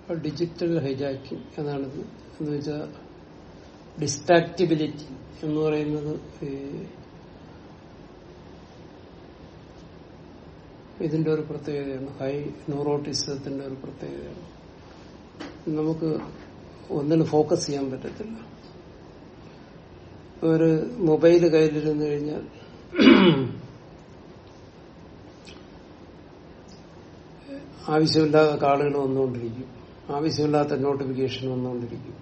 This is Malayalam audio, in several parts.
ഡിജിറ്റൽ ഹൈജാക്കിംഗ് എന്നാണ് ഇത്. എന്ന് വെച്ചാൽ ഡിസ്ട്രാക്റ്റിബിലിറ്റി എന്ന് പറയുന്നത് ഈ ഇതിന്റെ ഒരു പ്രത്യേകതയാണ് ഹൈ ന്യൂറോട്ടിസത്തിന്റെ ഒരു പ്രത്യേകതയാണ് നമുക്ക് ഒന്നിന് ഫോക്കസ് ചെയ്യാൻ പറ്റത്തില്ല ഒരു മൊബൈൽ കയ്യിലിരുന്ന് കഴിഞ്ഞാൽ ആവശ്യമില്ലാത്ത കാളുകൾ വന്നുകൊണ്ടിരിക്കും ആവശ്യമില്ലാത്ത നോട്ടിഫിക്കേഷൻ വന്നുകൊണ്ടിരിക്കും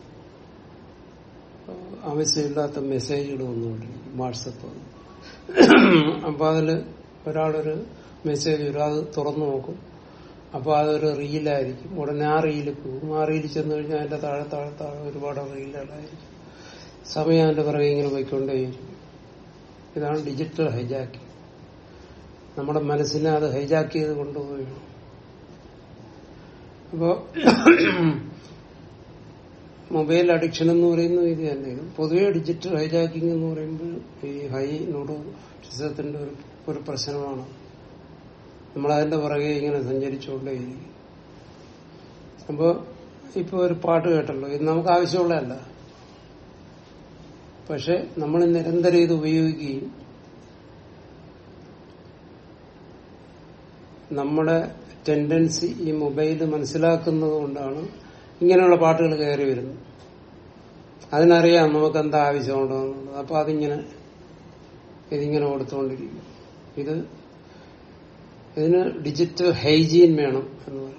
ആവശ്യമില്ലാത്ത മെസ്സേജുകൾ വന്നുകൊണ്ടിരിക്കും വാട്സപ്പ് അപ്പൊ അതില് ഒരാളൊരു മെസ്സേജ് വരും അത് തുറന്നു നോക്കും അപ്പൊ അതൊരു റീലായിരിക്കും ഉടനെ ആ റീലിൽ പോകും ആ റീലിൽ ചെന്ന് കഴിഞ്ഞാൽ അതിന്റെ താഴെ താഴെ താഴെ ഒരുപാട് റീലുകളായിരിക്കും സമയം അതിന്റെ പിറകെ ഇങ്ങനെ പോയിക്കൊണ്ടേയിരിക്കും ഇതാണ് ഡിജിറ്റൽ ഹൈജാക്കിംഗ് നമ്മുടെ മനസ്സിനെ അത് ഹൈജാക്ക് ചെയ്ത് കൊണ്ടുപോവുകയാണ് അപ്പോ മൊബൈൽ അഡിക്ഷൻ എന്ന് പറയുന്നത് ഇത് തന്നെ ഇത് പൊതുവെ ഡിജിറ്റൽ ഹൈജാക്കിംഗ് എന്ന് പറയുമ്പോൾ ഈ ഹൈ ന്യൂറോട്ടിസത്തിന്റെ ഒരു ഒരു പ്രശ്നമാണ് നമ്മളതിന്റെ പുറകെ ഇങ്ങനെ സഞ്ചരിച്ചുകൊണ്ടേയിരിക്കും അപ്പോ ഇപ്പൊ ഒരു പാട്ട് കേട്ടല്ലോ ഇത് നമുക്ക് ആവശ്യമുള്ളതല്ല പക്ഷെ നമ്മൾ നിരന്തരം ഇത് ഉപയോഗിക്കുകയും നമ്മുടെ ടെൻഡൻസി ഈ മൊബൈൽ മനസ്സിലാക്കുന്നത് കൊണ്ടാണ് ഇങ്ങനെയുള്ള പാട്ടുകൾ കയറി വരുന്നത് അതിനറിയാം നമുക്ക് എന്താ ആവശ്യമുണ്ടോ എന്നുള്ളത് അപ്പൊ അതിങ്ങനെ ഇതിങ്ങനെ കൊടുത്തുകൊണ്ടിരിക്കും ഇത് ഇതിന് ഡിജിറ്റൽ ഹൈജീൻ വേണം എന്ന് പറയും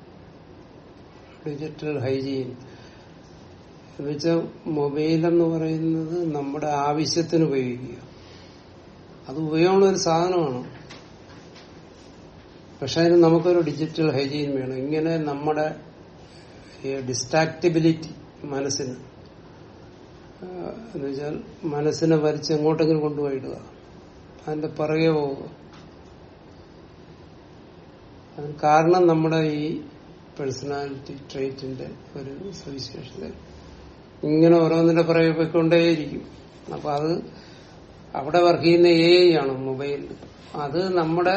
ഡിജിറ്റൽ ഹൈജീൻ എന്നുവെച്ചാൽ മൊബൈൽ എന്ന് പറയുന്നത് നമ്മുടെ ആവശ്യത്തിന് ഉപയോഗിക്കുക അത് ഉപയോഗമുള്ള ഒരു സാധനമാണ് പക്ഷെ അതിന് നമുക്കൊരു ഡിജിറ്റൽ ഹൈജീൻ വേണം ഇങ്ങനെ നമ്മുടെ ഡിസ്ട്രാക്റ്റിബിലിറ്റി മനസ്സിന് എന്ന് വെച്ചാൽ മനസ്സിനെ വരച്ച് എങ്ങോട്ടെങ്കിലും കൊണ്ടുപോയിടുക അതിന്റെ പിറകെ പോവുക അതിന് കാരണം നമ്മുടെ ഈ പേഴ്സണാലിറ്റി ട്രേറ്റിന്റെ ഒരു സവിശേഷത ഇങ്ങനെ ഓരോന്നിന്റെ പിറകെ പോയിക്കൊണ്ടേയിരിക്കും അപ്പൊ അത് അവിടെ വർക്ക് ചെയ്യുന്ന എ ആണ് മൊബൈൽ അത് നമ്മുടെ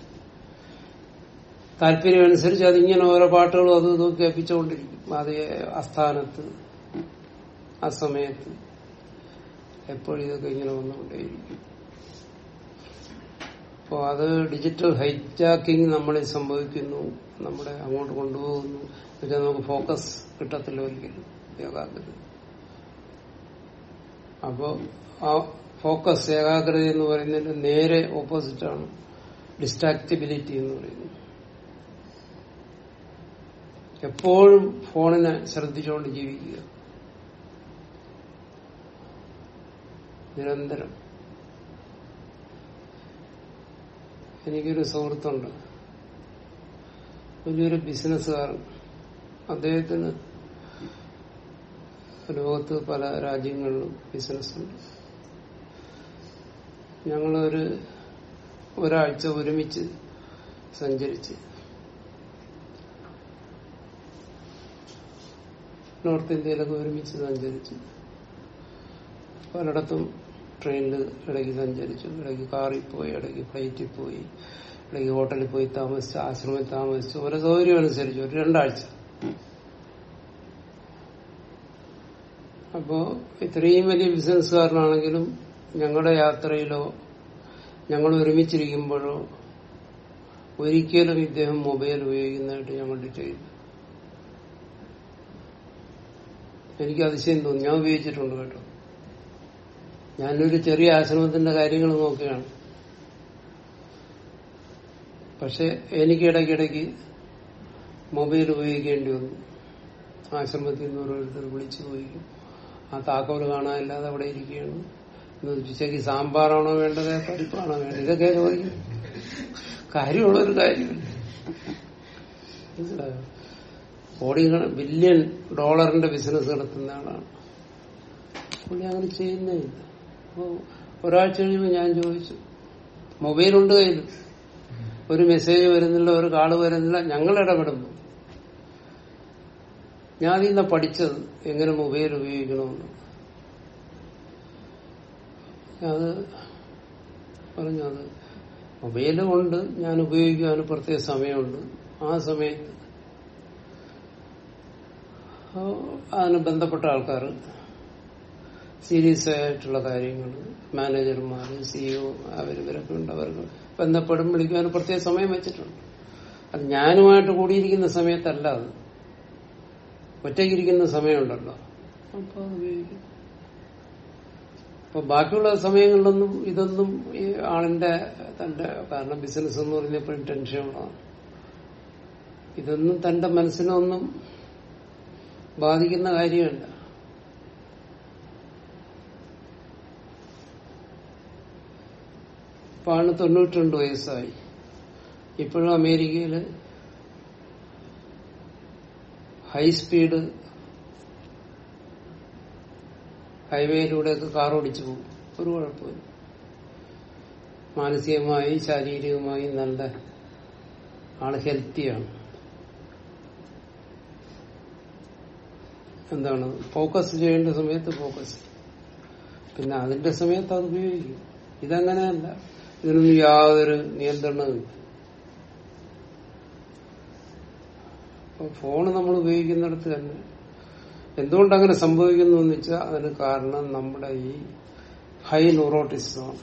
താല്പര്യം അനുസരിച്ച് അതിങ്ങനെ ഓരോ പാട്ടുകളും അതും ഇതും കേൾപ്പിച്ചുകൊണ്ടിരിക്കും അത് അസ്ഥാനത്ത് ആ സമയത്ത് എപ്പോഴും ഇതൊക്കെ ഇങ്ങനെ വന്നുകൊണ്ടേയിരിക്കും അപ്പോൾ അത് ഡിജിറ്റൽ ഹൈജാക്കിംഗ് നമ്മളിൽ സംഭവിക്കുന്നു നമ്മളെ അങ്ങോട്ട് കൊണ്ടുപോകുന്നു എന്നുവെച്ചാൽ നമുക്ക് ഫോക്കസ് കിട്ടത്തില്ല ഒരിക്കലും ഏകാഗ്രത അപ്പോ ആ ഫോക്കസ് ഏകാഗ്രത എന്ന് പറയുന്നതിന്റെ നേരെ ഓപ്പോസിറ്റാണ് ഡിസ്ട്രാക്റ്റിബിലിറ്റി എന്ന് പറയുന്നത് എപ്പോഴും ഫോണിനെ ശ്രദ്ധിച്ചുകൊണ്ട് ജീവിക്കുക നിരന്തരം എനിക്കൊരു സുഹൃത്തുണ്ട് വലിയൊരു ബിസിനസ്സുകാരൻ അദ്ദേഹത്തിന് ലോകത്ത് പല രാജ്യങ്ങളിലും ബിസിനസ്സുണ്ട് ഞങ്ങളൊരു ഒരാഴ്ച ഒരുമിച്ച് സഞ്ചരിച്ച് നോർത്ത് ഇന്ത്യയിലൊക്കെ ഒരുമിച്ച് സഞ്ചരിച്ചു പലയിടത്തും ട്രെയിനിൽ ഇടയ്ക്ക് സഞ്ചരിച്ചു ഇടയ്ക്ക് കാറിൽ പോയി ഇടയ്ക്ക് ഫ്ലൈറ്റിൽ പോയി ഇടയ്ക്ക് ഹോട്ടലിൽ പോയി താമസിച്ചു ആശ്രമത്തിൽ താമസിച്ചു ഓരോ സൗകര്യം അനുസരിച്ച് ഒരു രണ്ടാഴ്ച അപ്പോ ഇത്രയും വലിയ ബിസിനസ്സുകാരനാണെങ്കിലും ഞങ്ങളുടെ യാത്രയിലോ ഞങ്ങൾ ഒരുമിച്ചിരിക്കുമ്പോഴോ ഒരിക്കലും ഇദ്ദേഹം മൊബൈൽ ഉപയോഗിക്കുന്നതായിട്ട് ഞാൻ കണ്ടിട്ടില്ല എനിക്ക് അതിശയം തോന്നി ഞാൻ ഉപയോഗിച്ചിട്ടുണ്ട് കേട്ടോ ഞാനൊരു ചെറിയ ആശ്രമത്തിന്റെ കാര്യങ്ങൾ നോക്കുകയാണ് പക്ഷെ എനിക്ക് ഇടയ്ക്കിടയ്ക്ക് മൊബൈൽ ഉപയോഗിക്കേണ്ടി വന്നു ആശ്രമത്തിൽ നിന്ന് ഓരോരുത്തർ വിളിച്ചു ചോദിക്കും ആ താക്കോല് കാണാനില്ലാതെ അവിടെ ഇരിക്കുകയാണ് ഇന്ന് ഉച്ചയ്ക്ക് സാമ്പാറാണോ വേണ്ടത് പരിപ്പാണോ വേണ്ടത് ഇതൊക്കെ ചോദിക്കും കാര്യമുള്ളൊരു കാര്യമില്ല മനസ്സിലായോ കോടി ബില്യൺ ഡോളറിന്റെ ബിസിനസ് നടത്തുന്ന ആളാണ് പുള്ളി അങ്ങനെ ചെയ്യുന്നില്ല അപ്പോ ഒരാഴ്ച കഴിയുമ്പോൾ ഞാൻ ചോദിച്ചു മൊബൈലുണ്ട് കയ്യിൽ ഒരു മെസ്സേജ് വരുന്നില്ല ഒരു കാള് വരുന്നില്ല ഞങ്ങൾ ഇടപെടുന്നു ഞാൻ അതിൽ നിന്ന് പഠിച്ചത് എങ്ങനെ മൊബൈൽ ഉപയോഗിക്കണമെന്ന് അത് പറഞ്ഞു അത് മൊബൈലും ഉണ്ട് ഞാൻ ഉപയോഗിക്കാൻ പ്രത്യേക സമയമുണ്ട് ആ സമയത്ത് ആ, അതിന് ബന്ധപ്പെട്ട ആൾക്കാർ സീരിയസ് ആയിട്ടുള്ള കാര്യങ്ങൾ മാനേജർമാർ സിഇഒ അവരിവരൊക്കെ ഉണ്ട് അവർക്ക് ബന്ധപ്പെടും വിളിക്കാൻ ഒരു പ്രത്യേക സമയം വെച്ചിട്ടുണ്ട് അത് ഞാനുമായിട്ട് കൂടിയിരിക്കുന്ന സമയത്തല്ല അത് ഒറ്റയ്ക്കിരിക്കുന്ന സമയമുണ്ടല്ലോ അപ്പൊ അത് ഉപയോഗിക്കും അപ്പൊ ബാക്കിയുള്ള സമയങ്ങളിലൊന്നും ഇതൊന്നും ഈ ആളിന്റെ തന്റെ കാരണം ബിസിനസ് എന്ന് പറയുന്നത് എപ്പോഴും ടെൻഷനുള്ളതാണ് ഇതൊന്നും തന്റെ മനസ്സിനൊന്നും ബാധിക്കുന്ന കാര്യമല്ല ഇപ്പൊ ആളിന് തൊണ്ണൂറ്റിരണ്ട് വയസ്സായി ഇപ്പോഴും അമേരിക്കയില് ഹൈ സ്പീഡ് ഹൈവേയിലൂടെയൊക്കെ കാർ ഓടിച്ചു പോകും ഒരു കുഴപ്പമില്ല മാനസികമായി ശാരീരികമായി നല്ല ആള് ഹെൽത്തിയാണ് എന്താണ് ഫോക്കസ് ചെയ്യേണ്ട സമയത്ത് ഫോക്കസ് പിന്നെ അതിന്റെ സമയത്ത് അത് ഉപയോഗിക്കും ഇതങ്ങനെയല്ല ഇതിനൊന്നും യാതൊരു നിയന്ത്രണവും ഫോണ് നമ്മൾ ഉപയോഗിക്കുന്നിടത്ത് തന്നെ എന്തുകൊണ്ട് അങ്ങനെ സംഭവിക്കുന്നു എന്ന് വെച്ചാൽ അതിന് കാരണം നമ്മുടെ ഈ ഹൈ ന്യൂറോട്ടിസമാണ്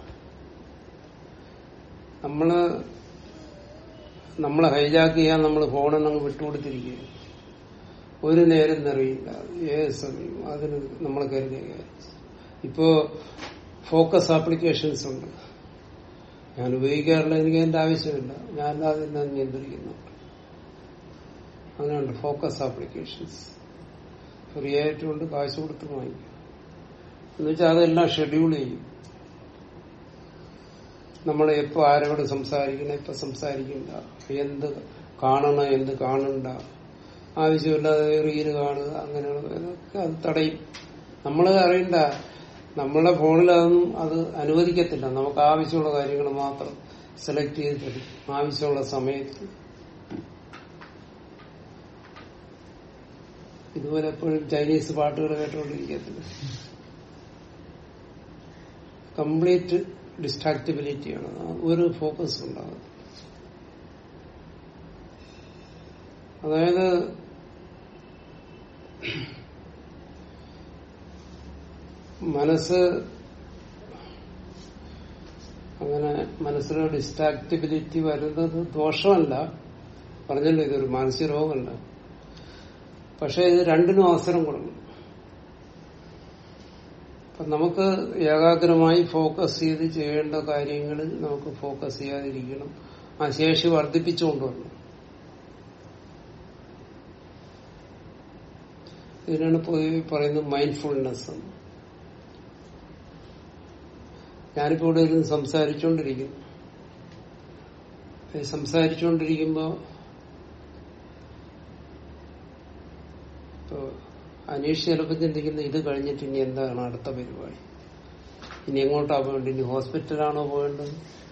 നമ്മള് നമ്മളെ ഹൈജാക്ക് ചെയ്യാൻ നമ്മൾ ഫോണിനങ്ങ് വിട്ടുകൊടുത്തിരിക്കുകയാണ് ഒരു നേരം നിറയില്ല ഏത് സമയം അതിന് നമ്മൾ കരുതുക ഇപ്പോ ഫോക്കസ് ആപ്ലിക്കേഷൻസ് ഉണ്ട് ഞാൻ ഉപയോഗിക്കാറില്ല എനിക്ക് അതിന്റെ ആവശ്യമില്ല ഞാൻ അല്ലാതെ തന്നെ അത് നിയന്ത്രിക്കുന്നുണ്ട് അങ്ങനെയുണ്ട് ഫോക്കസ് ആപ്ലിക്കേഷൻസ് ഫ്രീ ആയിട്ടുണ്ട് കാശ് കൊടുത്ത് വാങ്ങിക്കും എന്ന് വെച്ചാൽ അതെല്ലാം ഷെഡ്യൂൾ ചെയ്യും നമ്മൾ എപ്പോ ആരോട് സംസാരിക്കണം എപ്പോ സംസാരിക്കണ്ട എന്ത് കാണണം എന്ത് കാണണ്ട ആവശ്യമില്ലാതെ റീല് കാണുക അങ്ങനെയുള്ള ഇതൊക്കെ അത് തടയും നമ്മൾ അറിയണ്ട നമ്മളെ ഫോണിൽ അതൊന്നും അത് അനുവദിക്കത്തില്ല നമുക്ക് ആവശ്യമുള്ള കാര്യങ്ങൾ മാത്രം സെലക്ട് ചെയ്ത് തരും ആവശ്യമുള്ള സമയത്ത് ഇതുപോലെ എപ്പോഴും ചൈനീസ് പാട്ടുകൾ കേട്ടുകൊണ്ടിരിക്കത്തില്ല കംപ്ലീറ്റ് ഡിസ്ട്രാക്റ്റബിലിറ്റിയാണ് ഒരു ഫോക്കസ് ഉണ്ടാകുന്നത് അതായത് മനസ്സ് അങ്ങനെ മനസ്സിന് ഡിസ്ട്രാക്റ്റബിലിറ്റി വരുന്നത് ദോഷമല്ല പറഞ്ഞല്ലോ ഇതൊരു മാനസിക രോഗമല്ല പക്ഷെ ഇത് രണ്ടിനും അവസരം കൊടുക്കണം അപ്പൊ നമുക്ക് ഏകാഗ്രമായി ഫോക്കസ് ചെയ്ത് ചെയ്യേണ്ട കാര്യങ്ങളിൽ നമുക്ക് ഫോക്കസ് ചെയ്യാതിരിക്കണം ആ ശേഷി വർദ്ധിപ്പിച്ചുകൊണ്ടുവരണം ഇതിനാണ് പൊതുവെ പറയുന്നത് മൈൻഡ്ഫുൾനെസ് എന്ന് ഞാനിപ്പോ ഇവിടെ ഇരുന്ന് സംസാരിച്ചുകൊണ്ടിരിക്കുന്നു ഈ സംസാരിച്ചുകൊണ്ടിരിക്കുമ്പോ ഇപ്പോ അനീഷ് ചിലപ്പോൾ ചിന്തിക്കുന്ന ഇത് കഴിഞ്ഞിട്ട് ഇനി എന്താണ് അടുത്ത പരിപാടി ഇനി എങ്ങോട്ടാ പോകേണ്ടത് ഇനി ഹോസ്പിറ്റലാണോ പോകേണ്ടത്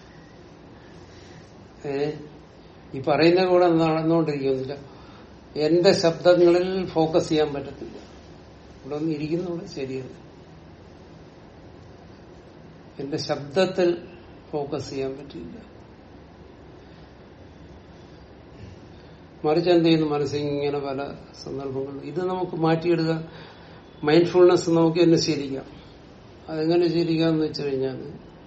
ഏ ഈ പറയുന്ന കൂടെ നടന്നുകൊണ്ടിരിക്കുന്നില്ല എന്റെ ശബ്ദങ്ങളിൽ ഫോക്കസ് ചെയ്യാൻ പറ്റത്തില്ല ഇവിടെ ഒന്ന് ഇരിക്കുന്നുണ്ട് ശരിയാണ് എന്റെ ശബ്ദത്തിൽ ഫോക്കസ് ചെയ്യാൻ പറ്റില്ല മറിച്ച് എന്ത് ചെയ്യുന്നു മനസ്സിങ്ങനെ പല സന്ദർഭങ്ങളിൽ ഇത് നമുക്ക് മാറ്റിയിടുക മൈൻഡ്ഫുൾനെസ് നമുക്ക് തന്നെ ശീലിക്കാം അതെങ്ങനെ ശീലിക്കാന്ന് വെച്ചു കഴിഞ്ഞാൽ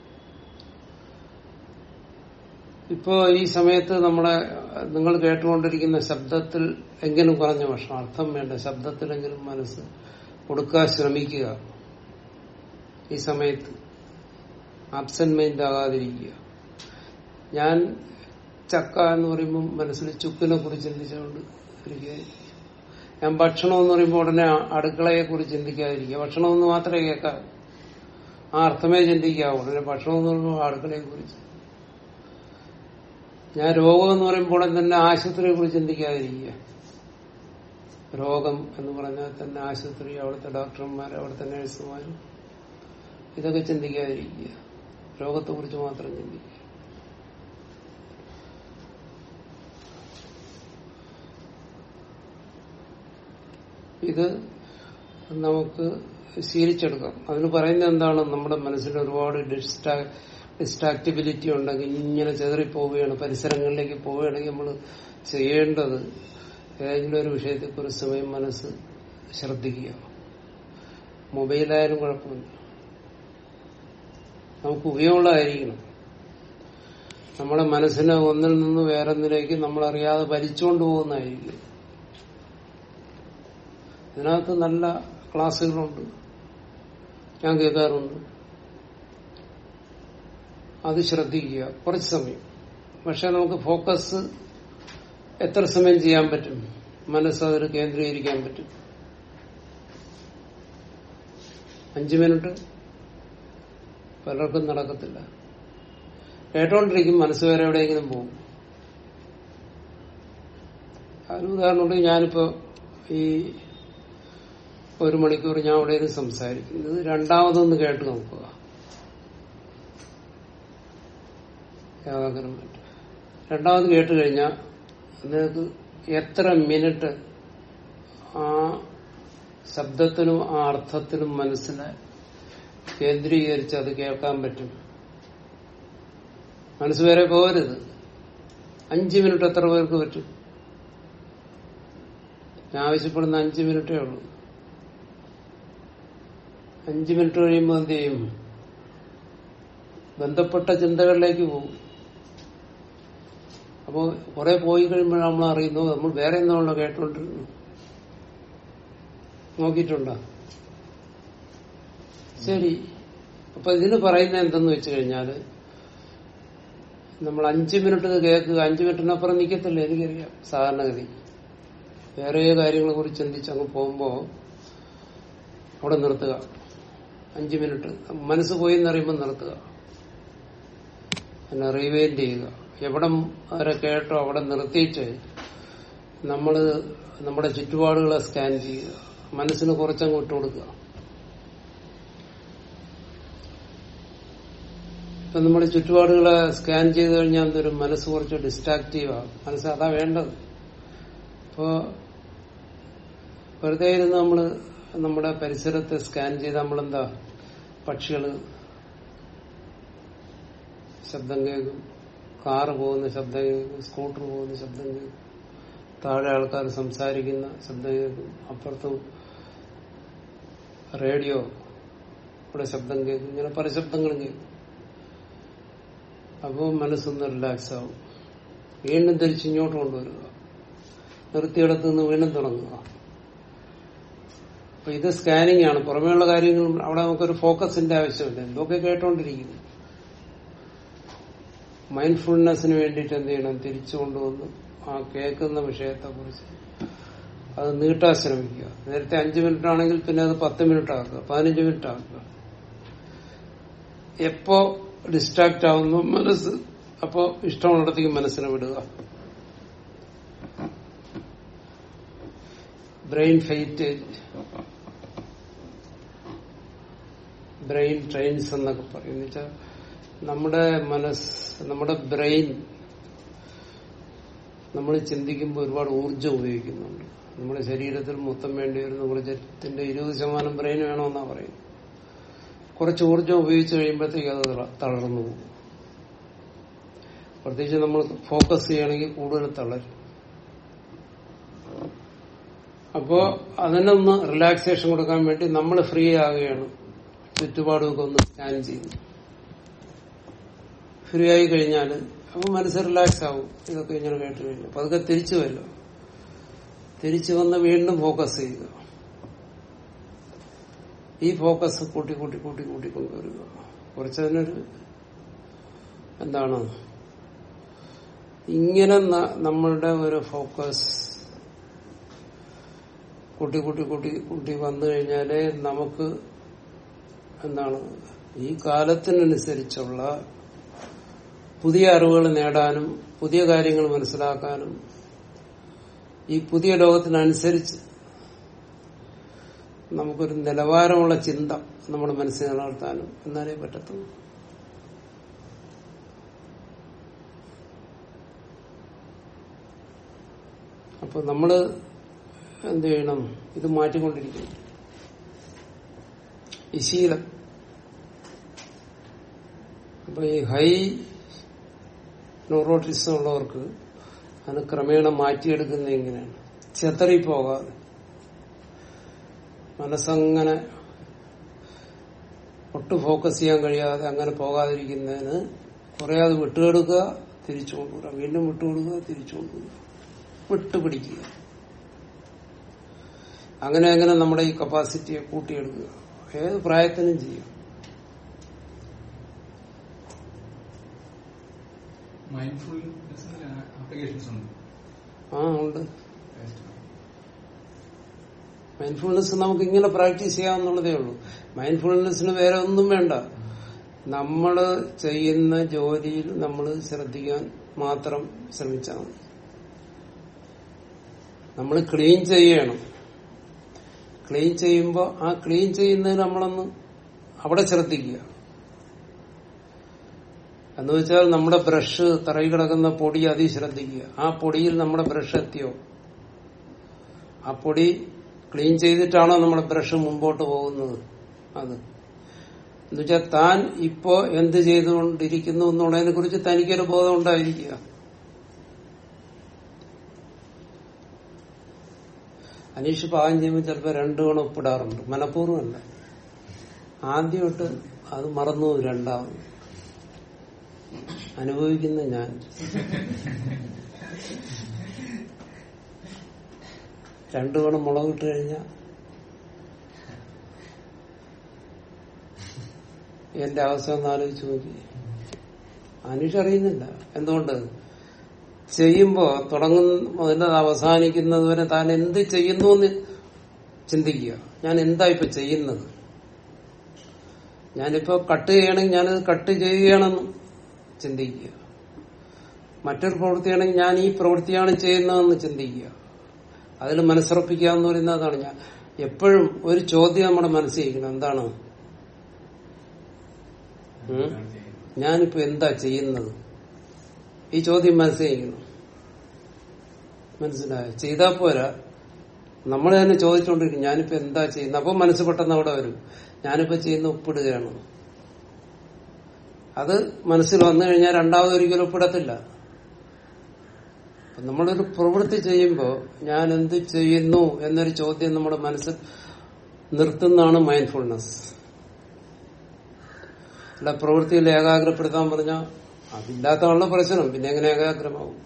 ഇപ്പോ ഈ സമയത്ത് നമ്മളെ നിങ്ങൾ കേട്ടുകൊണ്ടിരിക്കുന്ന ശബ്ദത്തിൽ എങ്കിലും കുറഞ്ഞ പക്ഷം അർത്ഥം വേണ്ട ശബ്ദത്തിലെങ്കിലും മനസ്സ് കൊടുക്കാൻ ശ്രമിക്കുക ഈ സമയത്ത് ആബ്സെന്റ് മൈൻഡ് ആകാതിരിക്കുക ഞാൻ ചക്ക എന്ന് പറയുമ്പോൾ മനസ്സിൽ ചുക്കിനെ കുറിച്ച് ചിന്തിച്ചുകൊണ്ട് ഇരിക്കുക ഞാൻ ഭക്ഷണം എന്ന് പറയുമ്പോൾ ഉടനെ അടുക്കളയെ കുറിച്ച് ചിന്തിക്കാതിരിക്കുക ഭക്ഷണം എന്ന് മാത്രമേ കേൾക്കാവൂ ആ അർത്ഥമേ ചിന്തിക്കാവൂ ഉടനെ ഭക്ഷണം എന്ന് പറയുമ്പോൾ അടുക്കളയെ കുറിച്ച് ഞാൻ രോഗം എന്ന് പറയുമ്പോൾ തന്നെ ആശുപത്രിയെ കുറിച്ച് ചിന്തിക്കാതിരിക്കുക രോഗം എന്ന് പറഞ്ഞാൽ തന്നെ ആശുപത്രി അവിടുത്തെ ഡോക്ടർമാർ അവിടുത്തെ നഴ്സുമാർ ഇതൊക്കെ ചിന്തിക്കാതിരിക്കുക രോഗത്തെ കുറിച്ച് മാത്രം ചിന്തിക്കുക ഇത് നമുക്ക് ശീലിച്ചെടുക്കാം അതിന് പറയുന്നത് എന്താണ് നമ്മുടെ മനസ്സിൽ ഒരുപാട് ഡിസ്ട്രാ ഡിസ്ട്രാക്റ്റബിലിറ്റി ഉണ്ടെങ്കിൽ ഇങ്ങനെ ചെതറിപ്പോവുകയാണ് പരിസരങ്ങളിലേക്ക് പോവുകയാണെങ്കിൽ നമ്മൾ ചെയ്യേണ്ടത് ഏതെങ്കിലും ഒരു വിഷയത്തെക്കുറിച്ച് സമയം മനസ്സ് ശ്രദ്ധിക്കുക മൊബൈലായാലും കുഴപ്പമില്ല നമുക്ക് ഉപയോഗമുള്ളതായിരിക്കണം നമ്മുടെ മനസ്സിനെ ഒന്നിൽ നിന്ന് വേറൊന്നിലേക്ക് നമ്മളറിയാതെ വലിച്ചുകൊണ്ട് പോകുന്നതായിരിക്കും ഇതിനകത്ത് നല്ല ക്ലാസ്സുകളുണ്ട് ഞാൻ കേൾക്കാറുണ്ട് അത് ശ്രദ്ധിക്കുക കുറച്ച് സമയം പക്ഷെ നമുക്ക് ഫോക്കസ് എത്ര സമയം ചെയ്യാൻ പറ്റും മനസ്സ് അതിൽ കേന്ദ്രീകരിക്കാൻ പറ്റും അഞ്ചു മിനിറ്റ് പലർക്കും നടക്കത്തില്ല കേട്ടോണ്ടിരിക്കും മനസ്സ് വേറെ എവിടെയെങ്കിലും പോകും അതിന് ഉദാഹരണം ഞാനിപ്പോ ഈ ഒരു മണിക്കൂർ ഞാൻ അവിടെ ഇരുന്ന് സംസാരിക്കുന്നത് രണ്ടാമതൊന്ന് കേട്ട് നോക്കുക ഏകാഗ്രമായിട്ട് രണ്ടാമത് കേട്ട് കഴിഞ്ഞാൽ നിങ്ങൾക്ക് എത്ര മിനിറ്റ് ആ ശബ്ദത്തിനും ആ അർത്ഥത്തിനും മനസ്സിനെ കേന്ദ്രീകരിച്ച് അത് കേൾക്കാൻ പറ്റും മനസ്സ് വരെ പോകരുത് അഞ്ചു മിനിറ്റ് എത്ര പേർക്ക് പറ്റും ഞാൻ ആവശ്യപ്പെടുന്ന അഞ്ചു മിനിറ്റേ ഉള്ളൂ അഞ്ചു മിനിറ്റ് കഴിയുമ്പോൾ എന്ത് ചെയ്യും ബന്ധപ്പെട്ട ചിന്തകളിലേക്ക് പോകും അപ്പോൾ കുറെ പോയി കഴിയുമ്പോൾ നമ്മൾ അറിയുന്നു നമ്മൾ വേറെ എന്താണല്ലോ കേട്ടോണ്ടിരുന്നു നോക്കിയിട്ടുണ്ടോ ശരി അപ്പൊ ഇതിന് പറയുന്ന എന്തെന്ന് വെച്ച് കഴിഞ്ഞാല് നമ്മൾ അഞ്ചു മിനിറ്റ് കേൾക്കുക അഞ്ചു മിനിറ്റിനപ്പുറം നിൽക്കത്തില്ല എനിക്കറിയാം സാധാരണഗതി വേറെ കാര്യങ്ങളെ കുറിച്ച് ചിന്തിച്ച് അങ്ങ് പോകുമ്പോ അവിടെ നിർത്തുക അഞ്ചു മിനിറ്റ് മനസ്സ് പോയി എന്നറിയുമ്പോൾ നിർത്തുക പിന്നെ റീവൈൻഡ് ചെയ്യുക എവിടം വരെ കേട്ടോ അവിടെ നിർത്തിയിട്ട് നമ്മൾ നമ്മുടെ ചുറ്റുപാടുകളെ സ്കാൻ ചെയ്യുക മനസ്സിന് കുറച്ചങ്ങ് വിട്ടു കൊടുക്കുക ഇപ്പൊ നമ്മുടെ ചുറ്റുപാടുകളെ സ്കാൻ ചെയ്ത് കഴിഞ്ഞാൽ എന്തൊരു മനസ്സ് കുറച്ച് ഡിസ്ട്രാക്റ്റീവ് ആകും മനസ്സ് അതാ വേണ്ടത് ഇപ്പോ വെറുതെ ഇരുന്ന് നമ്മള് നമ്മുടെ പരിസരത്തെ സ്കാൻ ചെയ്ത് നമ്മളെന്താ പക്ഷികള് ശബ്ദം കേൾക്കും കാറ് പോകുന്ന ശബ്ദം കേൾക്കും സ്കൂട്ടർ പോകുന്ന ശബ്ദം കേൾക്കും താഴെ ആൾക്കാർ സംസാരിക്കുന്ന ശബ്ദം കേൾക്കും അപ്പുറത്തും റേഡിയോ ഇവിടെ ശബ്ദം കേൾക്കും ഇങ്ങനെ പല ശബ്ദങ്ങളും കേൾക്കും അപ്പോൾ മനസ്സൊന്ന് റിലാക്സ് ആവും വീണ്ടും തിരിച്ച് ഇങ്ങോട്ട് കൊണ്ടുവരിക നിർത്തിയിടത്ത് നിന്ന് വീണ്ടും തുടങ്ങുക അപ്പൊ ഇത് സ്കാനിങ് ആണ് പുറമേയുള്ള കാര്യങ്ങളും അവിടെ നമുക്കൊരു ഫോക്കസിന്റെ ആവശ്യമില്ല എന്തൊക്കെ കേട്ടോണ്ടിരിക്കുന്നു മൈൻഡ്ഫുൾനെസ്സിന് വേണ്ടിയിട്ട് എന്ത് ചെയ്യണം തിരിച്ചു കൊണ്ടുവന്ന് ആ കേൾക്കുന്ന വിഷയത്തെ കുറിച്ച് അത് നീട്ടാൻ ശ്രമിക്കുക നേരത്തെ അഞ്ചു മിനിറ്റ് ആണെങ്കിൽ പിന്നെ അത് പത്ത് മിനിറ്റ് ആക്കുക പതിനഞ്ച് മിനിറ്റ് ആക്കുക എപ്പോ ഡിസ്ട്രാക്ട് ആവുന്നു മനസ്സ് അപ്പോ ഇഷ്ടമുള്ളിടത്തേക്ക് മനസ്സിനെ വിടുക ബ്രെയിൻ ഫെയ്റ്റ് ബ്രെയിൻ ട്രെയിൻസ് എന്നൊക്കെ പറയും വെച്ചാൽ നമ്മുടെ മനസ്സ് നമ്മുടെ ബ്രെയിൻ നമ്മൾ ചിന്തിക്കുമ്പോൾ ഒരുപാട് ഊർജം ഉപയോഗിക്കുന്നുണ്ട് നമ്മുടെ ശരീരത്തിൽ മൊത്തം വേണ്ടി വരുന്ന ഊർജത്തിന്റെ ഇരുപത് ശതമാനം ബ്രെയിൻ വേണമെന്നാ പറയുന്നത് കുറച്ച് ഊർജം ഉപയോഗിച്ച് കഴിയുമ്പോഴത്തേക്ക് അത് തളർന്നു പോകും പ്രത്യേകിച്ച് നമ്മൾ ഫോക്കസ് ചെയ്യണമെങ്കിൽ കൂടുതൽ തളരും അപ്പോ അതിനൊന്ന് റിലാക്സേഷൻ കൊടുക്കാൻ വേണ്ടി നമ്മൾ ഫ്രീ ആകുകയാണ് ചുറ്റുപാടുമൊക്കെ ഒന്ന് സ്കാൻ ചെയ്യുന്നു ഫ്രീ ആയി കഴിഞ്ഞാൽ അപ്പൊ മനസ്സ് റിലാക്സ് ആവും ഇതൊക്കെ ഇങ്ങനെ കേട്ട് കഴിഞ്ഞു അപ്പൊ അതൊക്കെ തിരിച്ചു വരിക തിരിച്ചു വന്ന് വീണ്ടും ഫോക്കസ് ചെയ്യുക ഈ ഫോക്കസ് കൂട്ടി കൂട്ടി കൂട്ടി കൂട്ടി കൊണ്ടുവരിക കുറച്ചതിനൊരു എന്താണ് ഇങ്ങനെ നമ്മളുടെ ഒരു ഫോക്കസ് കൂട്ടി കൂട്ടി കൂട്ടി കൂട്ടി വന്നു കഴിഞ്ഞാലേ നമുക്ക് എന്താണ് ഈ കാലത്തിനനുസരിച്ചുള്ള പുതിയ അറിവുകൾ നേടാനും പുതിയ കാര്യങ്ങൾ മനസ്സിലാക്കാനും ഈ പുതിയ ലോകത്തിനനുസരിച്ച് നമുക്കൊരു നിലവാരമുള്ള ചിന്ത നമ്മുടെ മനസ്സിൽ നിലനിർത്താനും എന്നാലേ പറ്റത്തുള്ളൂ അപ്പൊ നമ്മള് എന്ത് ചെയ്യണം ഇത് മാറ്റിക്കൊണ്ടിരിക്കണം ഈ ശീലം അപ്പൊ ഈ ഹൈ ന്യൂറോട്ടിസം ഉള്ളവർക്ക് അത് ക്രമേണ മാറ്റിയെടുക്കുന്ന എങ്ങനെയാണ് ചെത്തറി പോകാതെ മനസ്സങ്ങനെ ഒട്ടും ഫോക്കസ് ചെയ്യാൻ കഴിയാതെ അങ്ങനെ പോകാതിരിക്കുന്നതിന് കുറെ അത് വിട്ടുകൊടുക്കുക തിരിച്ചു കൊണ്ടുവരിക വീണ്ടും വിട്ടുകൊടുക്കുക തിരിച്ചു കൊണ്ടുവരിക വിട്ടുപിടിക്കുക അങ്ങനെ അങ്ങനെ നമ്മുടെ ഈ കപ്പാസിറ്റിയെ കൂട്ടിയെടുക്കുക ഏത് പ്രായത്തിനും ചെയ്യാം മൈൻഡ്ഫുൾനെസ്സിന് ആപ്ലിക്കേഷൻസ് ഉണ്ട് ആ ഉണ്ട് മൈൻഡ്ഫുൾനെസ് നമുക്ക് ഇങ്ങനെ പ്രാക്ടീസ് ചെയ്യാവുന്നുള്ളതേ ഉള്ളൂ മൈൻഡ്ഫുൾനെസ്സിന് വേറെ ഒന്നും വേണ്ട നമ്മൾ ചെയ്യുന്ന ജോലിയിൽ നമ്മൾ ശ്രദ്ധിക്കാൻ മാത്രം ശ്രമിച്ചാൽ മതി നമ്മൾ ക്ലീൻ ചെയ്യണം ക്ലീൻ ചെയ്യുമ്പോൾ ആ ക്ലീൻ ചെയ്യുന്നതിന് നമ്മളൊന്ന് അവിടെ ശ്രദ്ധിക്കുക എന്ന് വെച്ചാൽ നമ്മുടെ ബ്രഷ് തറയിൽ കിടക്കുന്ന പൊടി അതിൽ ശ്രദ്ധിക്കുക ആ പൊടിയിൽ നമ്മുടെ ബ്രഷ് എത്തിയോ ആ പൊടി ക്ലീൻ ചെയ്തിട്ടാണോ നമ്മുടെ ബ്രഷ് മുമ്പോട്ട് പോകുന്നത് അത് എന്നുവെച്ചാൽ താൻ ഇപ്പോ എന്ത് ചെയ്തുകൊണ്ടിരിക്കുന്നു എന്നുള്ളതിനെ കുറിച്ച് തനിക്കൊരു ബോധം ഉണ്ടായിരിക്കുക അനീഷ് പാകം ചെയ്യുമ്പോൾ ചിലപ്പോൾ രണ്ടു ഗുണം ഒപ്പിടാറുണ്ട് മനഃപൂർവ്വമല്ല ആദ്യമായിട്ട് അത് മറന്നു പോകും രണ്ടാമത് അനുഭവിക്കുന്ന ഞാൻ രണ്ടു ഗുണം മുളകിട്ട് കഴിഞ്ഞാൽ എന്റെ അവസ്ഥ ഒന്ന് ആലോചിച്ച് നോക്കി അനീഷ് അറിയുന്നില്ല എന്തുകൊണ്ട് ചെയ്യുമ്പോ തുടങ്ങുന്ന മുതൽ അവസാനിക്കുന്നത് വരെ താൻ എന്ത് ചെയ്യുന്നു എന്ന് ചിന്തിക്കുക ഞാൻ എന്താ ഇപ്പൊ ചെയ്യുന്നത് ഞാനിപ്പോ കട്ട് ചെയ്യണമെങ്കിൽ ഞാനത് കട്ട് ചെയ്യുകയാണെന്ന് ചിന്തിക്കുക മറ്റൊരു പ്രവൃത്തിയാണെങ്കിൽ ഞാൻ ഈ പ്രവൃത്തിയാണ് ചെയ്യുന്നതെന്ന് ചിന്തിക്കുക അതിൽ മനസ്സുറപ്പിക്കുക എന്ന് പറയുന്നത് അതാണ് ഞാൻ എപ്പോഴും ഒരു ചോദ്യം നമ്മുടെ മനസ്സിലിരിക്കണം എന്താണ് ഉം? ഞാനിപ്പോ എന്താ ചെയ്യുന്നത് ഈ ചോദ്യം മനസ്സിലാക്കണം മനസ്സിലായോ ചെയ്താൽ പോരാ നമ്മൾ തന്നെ ചോദിച്ചുകൊണ്ടിരിക്കും ഞാനിപ്പോ എന്താ ചെയ്യുന്നത് അപ്പൊ മനസ്സ് പെട്ടെന്ന് അവിടെ വരും ഞാനിപ്പോ ചെയ്യുന്ന ഒപ്പിടുകയാണ് അത് മനസ്സിൽ വന്നു കഴിഞ്ഞാൽ രണ്ടാമത് ഒരിക്കലും ഒപ്പിടത്തില്ല അപ്പൊ നമ്മളൊരു പ്രവൃത്തി ചെയ്യുമ്പോൾ ഞാൻ എന്ത് ചെയ്യുന്നു എന്നൊരു ചോദ്യം നമ്മുടെ മനസ്സിൽ നിർത്തുന്നതാണ് മൈൻഡ്ഫുൾനെസ് അല്ല പ്രവൃത്തിയിൽ ഏകാഗ്രപ്പെടുത്താൻ പറഞ്ഞാൽ അതില്ലാത്തതുള്ള പ്രശ്നം പിന്നെ എങ്ങനെ ഏകാഗ്രമാവും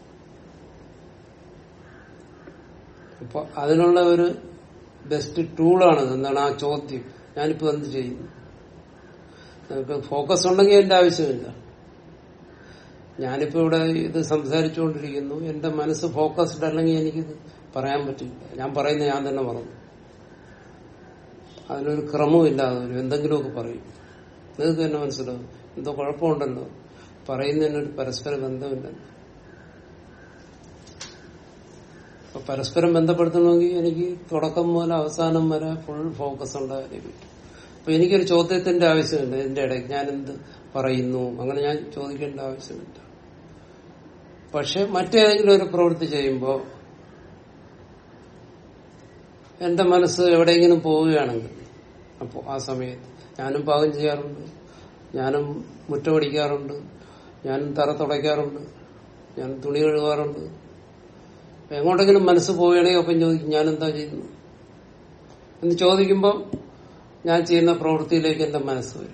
അപ്പൊ അതിനുള്ള ഒരു ബെസ്റ്റ് ടൂളാണത് എന്താണ് ആ ചോദ്യം ഞാനിപ്പോ എന്ത് ചെയ്യുന്നു നമുക്ക് ഫോക്കസ് ഉണ്ടെങ്കിൽ എന്റെ ആവശ്യമില്ല ഞാനിപ്പോ ഇവിടെ ഇത് സംസാരിച്ചുകൊണ്ടിരിക്കുന്നു എന്റെ മനസ്സ് ഫോക്കസ്ഡ് അല്ലെങ്കിൽ എനിക്കിത് പറയാൻ പറ്റില്ല ഞാൻ പറയുന്ന ഞാൻ തന്നെ മറന്നു അതിനൊരു ക്രമമില്ലാതെ വരും എന്തെങ്കിലുമൊക്കെ പറയും നിങ്ങൾക്ക് തന്നെ മനസ്സിലാവും എന്തോ കുഴപ്പമുണ്ടല്ലോ പറയുന്നതിനൊരു പരസ്പര ബന്ധമില്ലല്ലോ അപ്പൊ പരസ്പരം ബന്ധപ്പെടുത്തണമെങ്കിൽ എനിക്ക് തുടക്കം മുതൽ അവസാനം വരെ ഫുൾ ഫോക്കസ് ഉണ്ടായാലേ പറ്റും അപ്പൊ എനിക്കൊരു ചോദ്യത്തിന്റെ ആവശ്യമില്ല എന്റെ ഇടയ്ക്ക് ഞാൻ എന്ത് പറയുന്നു അങ്ങനെ ഞാൻ ചോദിക്കേണ്ട ആവശ്യമില്ല പക്ഷെ മറ്റേതെങ്കിലും ഒരു പ്രവൃത്തി ചെയ്യുമ്പോൾ എന്റെ മനസ്സ് എവിടെയെങ്കിലും പോവുകയാണെങ്കിൽ അപ്പോൾ ആ സമയത്ത് ഞാനും പാകം ചെയ്യാറുണ്ട് ഞാനും മുറ്റമടിക്കാറുണ്ട് ഞാനും തറ തുടയ്ക്കാറുണ്ട് ഞാൻ തുണി കഴുകാറുണ്ട് അപ്പൊ എങ്ങോട്ടെങ്കിലും മനസ്സ് പോവുകയാണെങ്കിൽ അപ്പം ചോദിക്കും ഞാൻ എന്താ ചെയ്യുന്നു എന്ന് ചോദിക്കുമ്പോൾ ഞാൻ ചെയ്യുന്ന പ്രവൃത്തിയിലേക്ക് എന്റെ മനസ്സ് വരും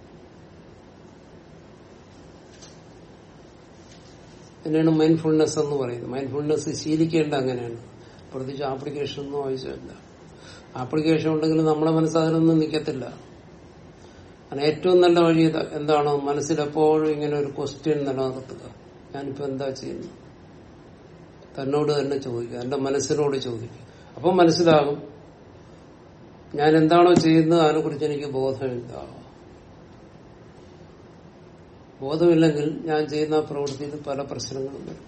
ഇതിനാണ് മൈൻഡ്ഫുൾനെസ് എന്ന് പറയുന്നത് മൈൻഡ്ഫുൾനെസ് ശീലിക്കേണ്ട അങ്ങനെയാണ് പ്രത്യേകിച്ച് ആപ്ലിക്കേഷൻ ഒന്നും ആവശ്യമില്ല ആപ്ലിക്കേഷൻ ഉണ്ടെങ്കിൽ നമ്മുടെ മനസ്സ് അതിലൊന്നും നിൽക്കത്തില്ല അങ്ങനെ ഏറ്റവും നല്ല വഴി ഇത് എന്താണ് മനസ്സിലെപ്പോഴും ഇങ്ങനെ ഒരു ക്വസ്റ്റ്യൻ നിലനിർത്തുക ഞാനിപ്പോ എന്താ ചെയ്യുന്നു തന്നോട് തന്നെ ചോദിക്കുക എന്റെ മനസ്സിനോട് ചോദിക്കുക അപ്പൊ മനസ്സിലാകും ഞാൻ എന്താണോ ചെയ്യുന്നത് അതിനെക്കുറിച്ച് എനിക്ക് ബോധമില്ല ബോധമില്ലെങ്കിൽ ഞാൻ ചെയ്യുന്ന ആ പ്രവൃത്തിയിൽ പല പ്രശ്നങ്ങളും വരും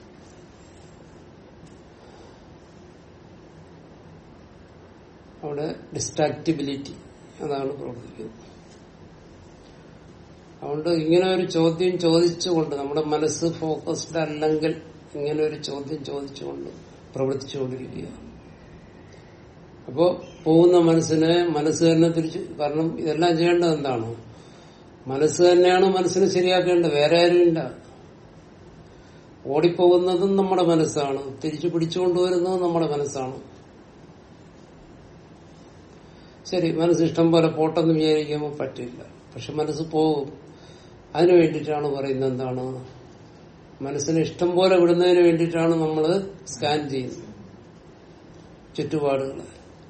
അവിടെ ഡിസ്ട്രാക്റ്റിബിലിറ്റി അതാണ് പ്രവർത്തിക്കുന്നത് അതുകൊണ്ട് ഇങ്ങനെ ഒരു ചോദ്യം ചോദിച്ചുകൊണ്ട് നമ്മുടെ മനസ്സ് ഫോക്കസ്ഡ് അല്ലെങ്കിൽ ഇങ്ങനെ ഒരു ചോദ്യം ചോദിച്ചുകൊണ്ട് പ്രവർത്തിച്ചുകൊണ്ടിരിക്കുക അപ്പോ പോകുന്ന മനസ്സിനെ മനസ്സ് തന്നെ തിരിച്ചു കാരണം ഇതെല്ലാം ചെയ്യേണ്ടത് എന്താണ് മനസ്സ് തന്നെയാണ് മനസ്സിനെ ശരിയാക്കേണ്ടത് വേറെ ആരുമില്ല ഓടിപ്പോകുന്നതും നമ്മുടെ മനസ്സാണ് തിരിച്ചു പിടിച്ചുകൊണ്ടുവരുന്നതും നമ്മുടെ മനസ്സാണ് ശരി മനസ്സ് ഇഷ്ടം പോലെ പോട്ടെന്ന് വിചാരിക്കുമ്പോൾ പറ്റില്ല പക്ഷെ മനസ്സ് പോകും അതിനു വേണ്ടിയിട്ടാണ് പറയുന്നത് എന്താണ് മനസ്സിന് ഇഷ്ടം പോലെ വിടുന്നതിന് വേണ്ടിയിട്ടാണ് നമ്മൾ സ്കാൻ ചെയ്യുന്നത് ചുറ്റുപാടുകൾ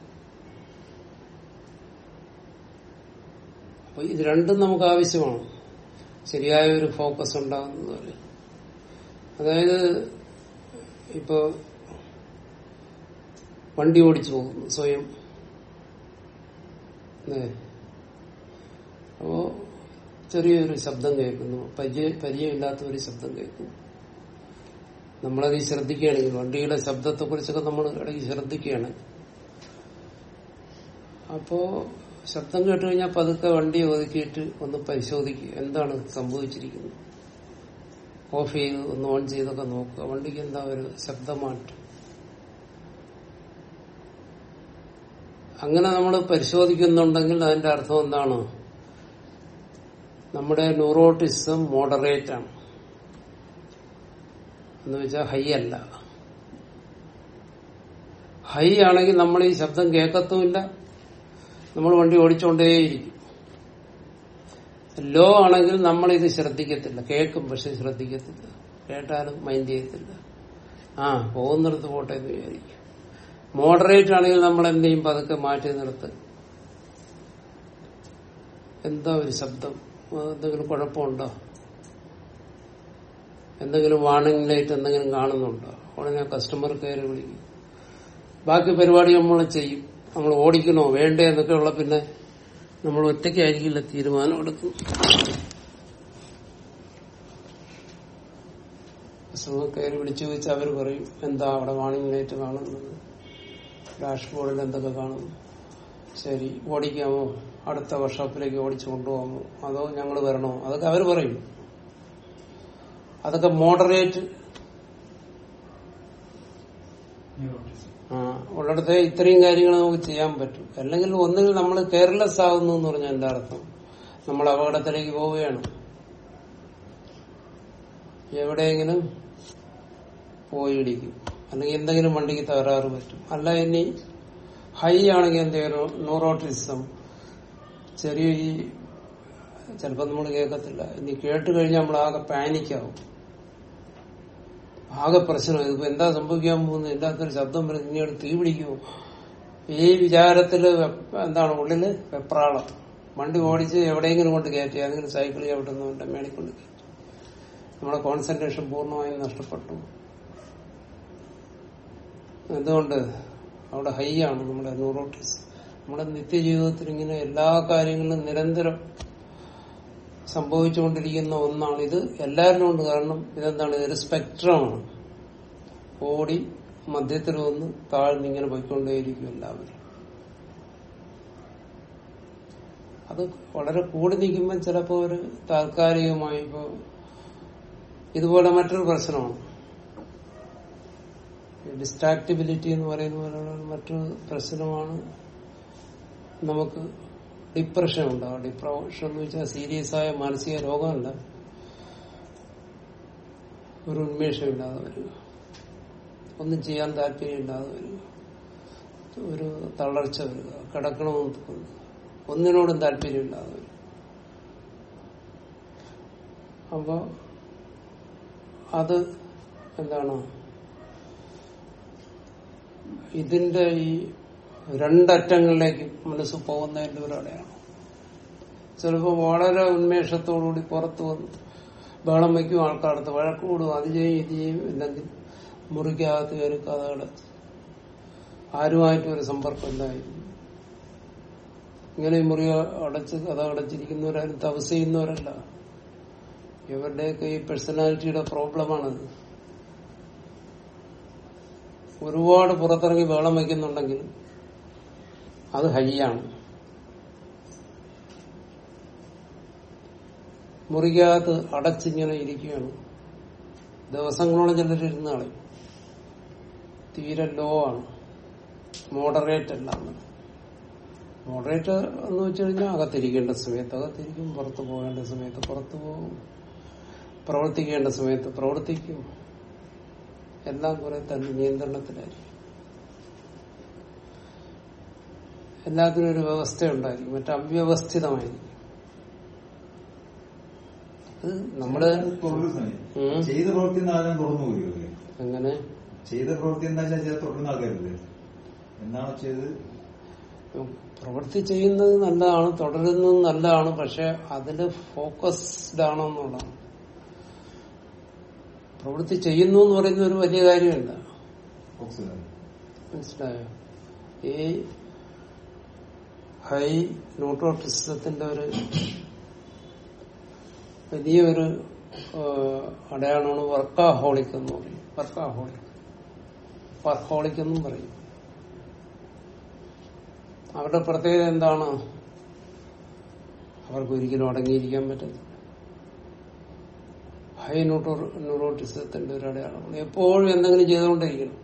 അപ്പൊ ഇത് രണ്ടും നമുക്ക് ആവശ്യമാണ് ശരിയായ ഒരു ഫോക്കസ് ഉണ്ടാകുന്നത് അതായത് ഇപ്പോ വണ്ടി ഓടിച്ചു പോകുന്നു സ്വയം അല്ലേ? അപ്പോ ചെറിയൊരു ശബ്ദം കേൾക്കുന്നു പരിചയ പരിചയമില്ലാത്ത ഒരു ശബ്ദം കേൾക്കുന്നു നമ്മളത് ശ്രദ്ധിക്കുകയാണെങ്കിൽ വണ്ടിയുടെ ശബ്ദത്തെ കുറിച്ചൊക്കെ നമ്മൾ ഇടയ്ക്ക് ശ്രദ്ധിക്കുകയാണ് അപ്പോ ശബ്ദം കേട്ട് കഴിഞ്ഞാൽ പതുക്കെ വണ്ടി ഒതുക്കിയിട്ട് ഒന്ന് പരിശോധിക്കുക എന്താണ് സംഭവിച്ചിരിക്കുന്നത് ഓഫ് ചെയ്ത് ഒന്ന് ഓൺ ചെയ്തൊക്കെ നോക്കുക വണ്ടിക്ക് എന്താ ഒരു ശബ്ദമാറ്റം അങ്ങനെ നമ്മൾ പരിശോധിക്കുന്നുണ്ടെങ്കിൽ അതിന്റെ അർത്ഥം എന്താണ് നമ്മുടെ ന്യൂറോട്ടിസം മോഡറേറ്റ് ആണ് എന്ന് വെച്ചാൽ ഹൈ അല്ല ഹൈ ആണെങ്കിൽ നമ്മൾ ഈ ശബ്ദം കേൾക്കത്തുമില്ല നമ്മൾ വണ്ടി ഓടിച്ചുകൊണ്ടേയിരിക്കും ലോ ആണെങ്കിൽ നമ്മൾ ഇത് ശ്രദ്ധിക്കത്തില്ല കേൾക്കും പക്ഷെ ശ്രദ്ധിക്കത്തില്ല കേട്ടാലും മൈൻഡ് ചെയ്യത്തില്ല ആ പോകുന്നിടത്ത് പോട്ടെ എന്ന് വിചാരിക്കും മോഡറേറ്റ് ആണെങ്കിൽ നമ്മൾ എന്ത് ചെയ്യും പതുക്കെ മാറ്റി നിർത്ത് എന്താ ഒരു ശബ്ദം എന്തെങ്കിലും കുഴപ്പമുണ്ടോ എന്തെങ്കിലും വാർണിംഗ് ലൈറ്റ് എന്തെങ്കിലും കാണുന്നുണ്ടോ ഉടനെ കസ്റ്റമർ കെയർ വിളിക്കും ബാക്കി പരിപാടി നമ്മൾ ചെയ്യും നമ്മൾ ഓടിക്കണോ വേണ്ടേ എന്നൊക്കെ ഉള്ള പിന്നെ നമ്മൾ ഒറ്റയ്ക്കായിരിക്കില്ല തീരുമാനം എടുക്കും കസ്റ്റമർ കെയർ വിളിച്ചു ചോദിച്ചാൽ അവർ പറയും എന്താ അവിടെ വാർണിംഗ് ലൈറ്റ് കാണുന്നത് ഡാഷ്ബോർഡിൽ എന്തൊക്കെ കാണുന്നു ശരി ഓടിക്കാമോ അടുത്ത വർക്ക്ഷോപ്പിലേക്ക് ഓടിച്ചു കൊണ്ടുപോകാമോ അതോ ഞങ്ങൾ വരണോ അതൊക്കെ അവർ പറയും അതൊക്കെ മോഡറേറ്റ് ന്യൂറോട്ടിസം ആ, ഉള്ളിടത്ത് ഇത്രയും കാര്യങ്ങൾ നമുക്ക് ചെയ്യാൻ പറ്റും അല്ലെങ്കിൽ ഒന്നുകിൽ നമ്മൾ കെയർലെസ് ആകുന്നു എന്ന് പറഞ്ഞാൽ എന്താ അർത്ഥം നമ്മൾ അപകടത്തിലേക്ക് പോവുകയാണ് എവിടെയെങ്കിലും പോയി ഇടിക്കും അല്ലെങ്കിൽ എന്തെങ്കിലും വണ്ടിക്ക് തകരാറ് പറ്റും അല്ല ഇനി ഹൈ ആണെങ്കിൽ എന്തെങ്കിലും ന്യൂറോട്ടിസം ചെറിയ ഈ ചിലപ്പോൾ നമ്മൾ കേൾക്കത്തില്ല ഇനി കേട്ട് കഴിഞ്ഞാൽ നമ്മൾ ആകെ പാനിക്കാവും ആകെ പ്രശ്നം ഇതിപ്പോ എന്താ സംഭവിക്കാൻ പോകുന്നത് എല്ലാത്തൊരു ശബ്ദം വരുന്നത് ഇനിയോട് തീ പിടിക്കുമോ ഈ വിചാരത്തില് വെപ്പ- എന്താണ് ഉള്ളില് വെപ്രാളം വണ്ടി ഓടിച്ച് എവിടെയെങ്കിലും കൊണ്ട് കയറ്റി ഏതെങ്കിലും സൈക്കിൾ ചവിട്ടുന്നവന്റെ മേളിൽ കൊണ്ട് കയറ്റി നമ്മുടെ കോൺസെൻട്രേഷൻ പൂർണ്ണമായും നഷ്ടപ്പെട്ടു എന്തുകൊണ്ട് അവിടെ ഹൈ ആണ് നമ്മുടെ ന്യൂറോട്ടിസ് നമ്മുടെ നിത്യജീവിതത്തിൽ ഇങ്ങനെ എല്ലാ കാര്യങ്ങളും നിരന്തരം സംഭവിച്ചുകൊണ്ടിരിക്കുന്ന ഒന്നാണ് ഇത് എല്ലാവരിലും ഉണ്ട് കാരണം ഇതെന്താണ് ഇതൊരു സ്പെക്ട്രമാണ് ഓടി മധ്യത്തിൽ വന്ന് താഴ്ന്നിങ്ങനെ പോയിക്കൊണ്ടേയിരിക്കും എല്ലാവരും അത് വളരെ കൂടി നിൽക്കുമ്പോൾ ചിലപ്പോൾ ഒരു താൽക്കാലികമായി ഇപ്പോ ഇതുപോലെ മറ്റൊരു പ്രശ്നമാണ് ഡിസ്ട്രാക്ടിബിലിറ്റി എന്ന് പറയുന്ന പോലെയുള്ള മറ്റൊരു പ്രശ്നമാണ് നമുക്ക് ഡിപ്രഷൻ ഉണ്ടാവും ഡിപ്രഷൻ എന്ന് വെച്ചാൽ സീരിയസ് ആയ മാനസിക രോഗമല്ല ഒരു ഉന്മേഷമില്ലാതെ വരിക ഒന്നും ചെയ്യാൻ താല്പര്യമില്ലാതെ വരിക ഒരു തളർച്ച വരിക കിടക്കണമെന്ന് തോന്നുക ഒന്നിനോടും താല്പര്യമില്ലാതെ വരിക അപ്പോ അത് എന്താണ് ഇതിന്റെ ഈ രണ്ടറ്റങ്ങളിലേക്ക് മനസ്സ് പോകുന്നതിന്റെ ഒരു അടയാണ് ചിലപ്പോൾ വളരെ ഉന്മേഷത്തോടുകൂടി പുറത്തു വന്ന് ബഹളം വയ്ക്കും ആൾക്കാരടുത്ത് വഴക്ക് കൂടും അത് ചെയ്യും ഇത് ചെയ്യും അല്ലെങ്കിൽ മുറിക്കകത്ത് കയറി കഥ അടച്ച് ആരുമായിട്ടും ഒരു സമ്പർക്കം ഇല്ലായിരുന്നു ഇങ്ങനെ ഈ മുറി അടച്ച് കഥ അടച്ചിരിക്കുന്നവരാരും തപസ് ചെയ്യുന്നവരല്ല ഇവരുടെയൊക്കെ ഈ പേഴ്സണാലിറ്റിയുടെ പ്രോബ്ലമാണത് ഒരുപാട് പുറത്തിറങ്ങി വേളം വയ്ക്കുന്നുണ്ടെങ്കിൽ അത് ഹൈയാണ് മുറിക്കകത്ത് അടച്ചിങ്ങനെ ഇരിക്കുകയാണ് ദിവസങ്ങളോളം ചിലരിരുന്ന് കളയും തീരെ ലോ ആണ് മോഡറേറ്റ് അല്ല മോഡറേറ്റ് എന്ന് വെച്ച് കഴിഞ്ഞാൽ അകത്തിരിക്കേണ്ട സമയത്ത് അകത്തിരിക്കും പുറത്തു പോകേണ്ട സമയത്ത് പുറത്തു പോകും പ്രവർത്തിക്കേണ്ട സമയത്ത് പ്രവർത്തിക്കും എല്ലാം കുറെ തന്നെ നിയന്ത്രണത്തിലായിരിക്കും എല്ലാത്തിനും ഒരു വ്യവസ്ഥ ഉണ്ടായിരിക്കും മറ്റേ അവ്യവസ്ഥിതമായിരിക്കും അത് നമ്മള് തുടരുന്ന സമയം. ഉം. ചെയ്ത പ്രവൃത്തി ആരും തുറന്നു പോയി അങ്ങനെ ചെയ്ത പ്രവൃത്തി എന്താ വെച്ചാൽ ചെയ്ത തുടരുന്ന ആൾക്കാരില്ലേ എന്താണോ ചെയ്തത് പ്രവൃത്തി ചെയ്യുന്നത് നല്ലതാണ് തുടരുന്നത് നല്ലതാണ് പക്ഷെ അതില് ഫോക്കസ്ഡ് ആണോ എന്നുള്ളതാണ് പ്രവൃത്തി ചെയ്യുന്നു എന്ന് പറയുന്ന ഒരു വലിയ കാര്യമല്ല ഫോക്കസ് ചെയ്താൽ. മനസ്സിലായോ ഈ ഹൈ ന്യൂട്രോട്ടിസത്തിന്റെ ഒരു വലിയൊരു അടയാളമാണ് വർക്കാഹോളിക് എന്ന് പറയും വർക്കാഹോളിക് വർക്കഹോളിക് എന്നും പറയും അവരുടെ പ്രത്യേകത എന്താണ് അവർക്ക് ഒരിക്കലും അടങ്ങിയിരിക്കാൻ പറ്റില്ല ഹൈ ന്യൂട്രോ ന്യൂറോട്ടിസത്തിന്റെ ഒരു അടയാളമാണ് എപ്പോഴും എന്തെങ്കിലും ചെയ്തുകൊണ്ടിരിക്കണം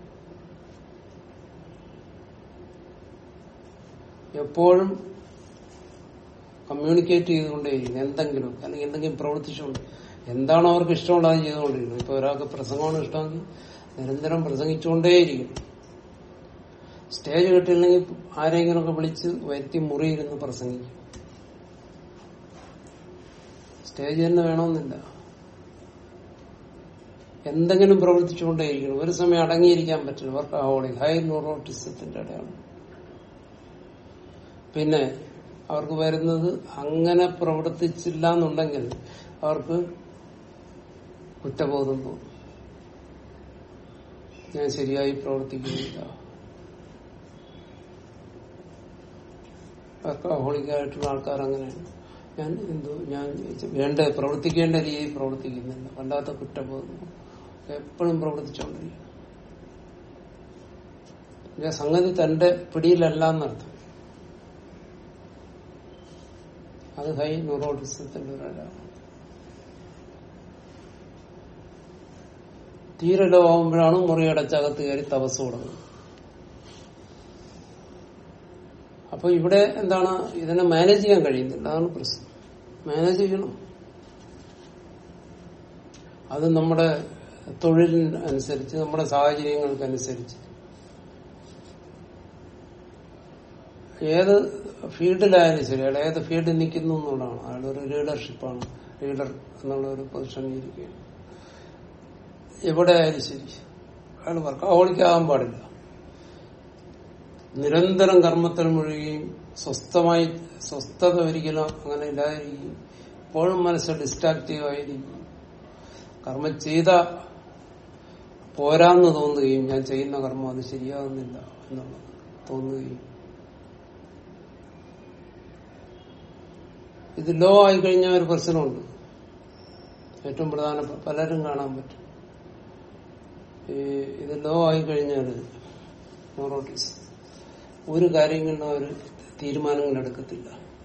എപ്പോഴും കമ്മ്യൂണിക്കേറ്റ് ചെയ്തുകൊണ്ടേയിരിക്കും എന്തെങ്കിലും അല്ലെങ്കിൽ എന്തെങ്കിലും പ്രവർത്തിച്ചുകൊണ്ട് എന്താണോ അവർക്ക് ഇഷ്ടമുള്ള അത് ചെയ്തുകൊണ്ടിരിക്കണം ഇപ്പൊ ഒരാൾക്ക് പ്രസംഗമാണ് ഇഷ്ടമെങ്കിൽ നിരന്തരം പ്രസംഗിച്ചുകൊണ്ടേയിരിക്കും സ്റ്റേജ് കിട്ടിയില്ലെങ്കിൽ ആരെങ്കിലുമൊക്കെ വിളിച്ച് വരുത്തി മുറിയിരുന്ന് പ്രസംഗിക്കും സ്റ്റേജ് തന്നെ വേണമെന്നില്ല എന്തെങ്കിലും പ്രവർത്തിച്ചുകൊണ്ടേയിരിക്കണം ഒരു സമയം അടങ്ങിയിരിക്കാൻ പറ്റില്ല വർക്ക് ഹൈ ന്യൂറോട്ടിസത്തിന്റെ അടയാളം പിന്നെ അവർക്ക് വരുന്നത് അങ്ങനെ പ്രവർത്തിച്ചില്ല എന്നുണ്ടെങ്കിൽ അവർക്ക് കുറ്റബോധം തോന്നും ഞാൻ ശരിയായി പ്രവർത്തിക്കുന്നില്ല വർക്കഹോളിക്കായിട്ടുള്ള ആൾക്കാർ അങ്ങനെയാണ് ഞാൻ എന്തോ ഞാൻ വേണ്ട പ്രവർത്തിക്കേണ്ട രീതിയിൽ പ്രവർത്തിക്കുന്നില്ല വല്ലാത്ത കുറ്റബോധം എപ്പോഴും പ്രവർത്തിച്ചുകൊണ്ടിരിക്കും പിന്നെ സംഗതി തന്റെ പിടിയിലല്ല എന്നർത്ഥം അത് ഹൈ ന്യൂറോട്ടിസത്തിന്റെ ഒരു അടയാളം തീരെ ലോ ആവുമ്പോഴാണ് മുറിയടച്ചകത്ത് കയറി തപസ് തുടങ്ങുന്നത് അപ്പൊ ഇവിടെ എന്താണ് ഇതിനെ മാനേജ് ചെയ്യാൻ കഴിയുന്നില്ല അതാണ് പ്രശ്നം മാനേജ് ചെയ്യണം അത് നമ്മുടെ തൊഴിലിന് അനുസരിച്ച് നമ്മുടെ സാഹചര്യങ്ങൾക്കനുസരിച്ച് ഏത് ഫീൽഡിലായാലും ശരി അയാൾ ഏത് ഫീൽഡിൽ നിൽക്കുന്നു എന്നുള്ളതാണ് അയാളൊരു ലീഡർഷിപ്പാണ് ലീഡർ എന്നുള്ള ഒരു പൊസിഷനിൽ ഇരിക്കുകയാണ് എവിടെ ആയാലും ശരി അയാൾ വർക്കഹോളിക്കാകാൻ പാടില്ല നിരന്തരം കർമ്മത്തിൽ മുഴുകുകയും സ്വസ്ഥമായി സ്വസ്ഥത ഒരിക്കലും അങ്ങനെ ഇല്ലാതിരിക്കുകയും എപ്പോഴും മനസ്സ് ഡിസ്ട്രാക്റ്റീവ് ആയിരിക്കും കർമ്മം ചെയ്ത പോരാന്ന് തോന്നുകയും ഞാൻ ചെയ്യുന്ന കർമ്മം അത് ശരിയാകുന്നില്ല എന്നുള്ളത് തോന്നുകയും ഇത് ലോ ആയി കഴിഞ്ഞാൽ ഒരു പ്രശ്നമുണ്ട് ഏറ്റവും പ്രധാനപ്പെട്ട പലരും കാണാൻ പറ്റും ഈ ഇത് ലോ ആയി കഴിഞ്ഞാൽ ന്യൂറോട്ടിസ് ഒരു കാര്യങ്ങളിലും അവർ തീരുമാനങ്ങൾ എടുക്കത്തില്ല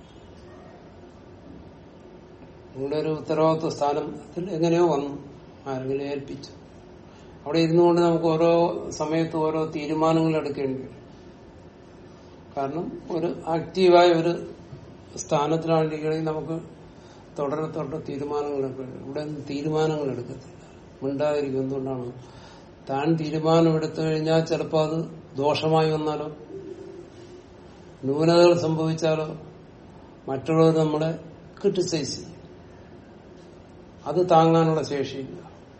നിങ്ങളുടെ ഒരു ഉത്തരവാദിത്വ സ്ഥാനത്തിൽ എങ്ങനെയോ വന്നു ആരെങ്കിലും ഏൽപ്പിച്ചു അവിടെ ഇരുന്നുകൊണ്ട് നമുക്ക് ഓരോ സമയത്ത് ഓരോ തീരുമാനങ്ങൾ എടുക്കേണ്ടി വരും കാരണം ഒരു ആക്റ്റീവായ ഒരു സ്ഥാനത്തിലാണെങ്കിൽ നമുക്ക് തുടരെ തുടരെ തീരുമാനങ്ങളൊക്കെ എടുക്കും. ഇവിടെ ഒന്നും തീരുമാനങ്ങൾ എടുക്കത്തില്ല മിണ്ടാതിരിക്കും എന്തുകൊണ്ടാണ് താൻ തീരുമാനമെടുത്തു കഴിഞ്ഞാൽ ചിലപ്പോൾ അത് ദോഷമായി വന്നാലോ ന്യൂനതകൾ സംഭവിച്ചാലോ മറ്റുള്ളവർ നമ്മളെ ക്രിട്ടിസൈസ് ചെയ്യും അത് താങ്ങാനുള്ള ശേഷിയില്ല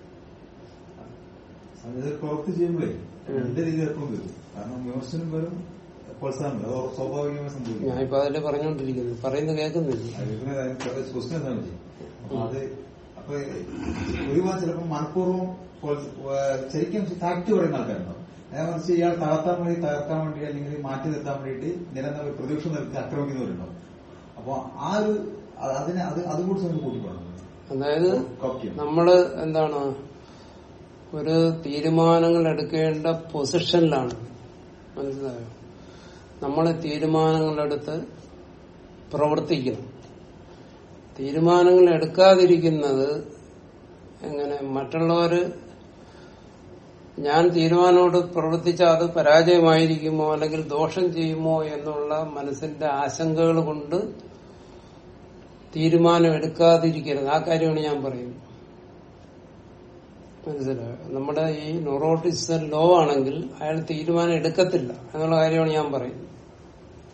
ഇത് പ്രവൃത്തി ചെയ്യുമ്പോഴേ രണ്ട് രീതിയിൽ എപ്പോഴും വരും കാരണം വിമർശനം വരും പ്രോത്സാഹനം വരും. അത് സ്വാഭാവികമായി സംഭവിക്കും ഞാൻ ഇപ്പൊ അതിലെ പറഞ്ഞുകൊണ്ടിരിക്കുന്നു പറയുന്നത് കേൾക്കുന്നില്ല ക്വസ്റ്റ്യൻ എന്താണ് ചെയ്യും അപ്പൊ അത് അപ്പൊ ഒരുപാട് ചിലപ്പോൾ മനഃപൂർവ്വം പ്രോത്സ- ഏഹ് ശരിക്കും ഫാക്ട് പറയുന്ന ആൾക്കാരുണ്ടാവും നേരെ മറിച്ച് ഇയാൾ തകർത്താൻ വേണ്ടി തകർക്കാൻ വേണ്ടി അല്ലെങ്കിൽ മാറ്റി നിർത്താൻ വേണ്ടിയിട്ട് നിരന്തരം പ്രതിപക്ഷം നിർത്തി ആക്രമിക്കുന്നവരുണ്ടാവും അപ്പൊ ആ ഒരു അ- അതിനെ അത് അതുകൂടി സമയം കൂട്ടിപ്പോണം അതായത് കോപ്പി നമ്മള് എന്താണ് ഒരു തീരുമാനങ്ങൾ എടുക്കേണ്ട പൊസിഷനിലാണ് മനസ്സിലായോ നമ്മൾ തീരുമാനങ്ങളെടുത്ത് പ്രവർത്തിക്കണം തീരുമാനങ്ങൾ എടുക്കാതിരിക്കുന്നത് എങ്ങനെ മറ്റുള്ളവര് ഞാൻ തീരുമാനമോട് പ്രവർത്തിച്ചാൽ അത് പരാജയമായിരിക്കുമോ അല്ലെങ്കിൽ ദോഷം ചെയ്യുമോ എന്നുള്ള മനസ്സിന്റെ ആശങ്കകൾ കൊണ്ട് തീരുമാനം എടുക്കാതിരിക്കരുത് ആ കാര്യമാണ് ഞാൻ പറയുന്നത് മനസ്സിലായോ നമ്മുടെ ഈ ന്യൂറോട്ടിസം ലോ ആണെങ്കിൽ അയാൾ തീരുമാനം എടുക്കത്തില്ല എന്നുള്ള കാര്യമാണ് ഞാൻ പറയുന്നത്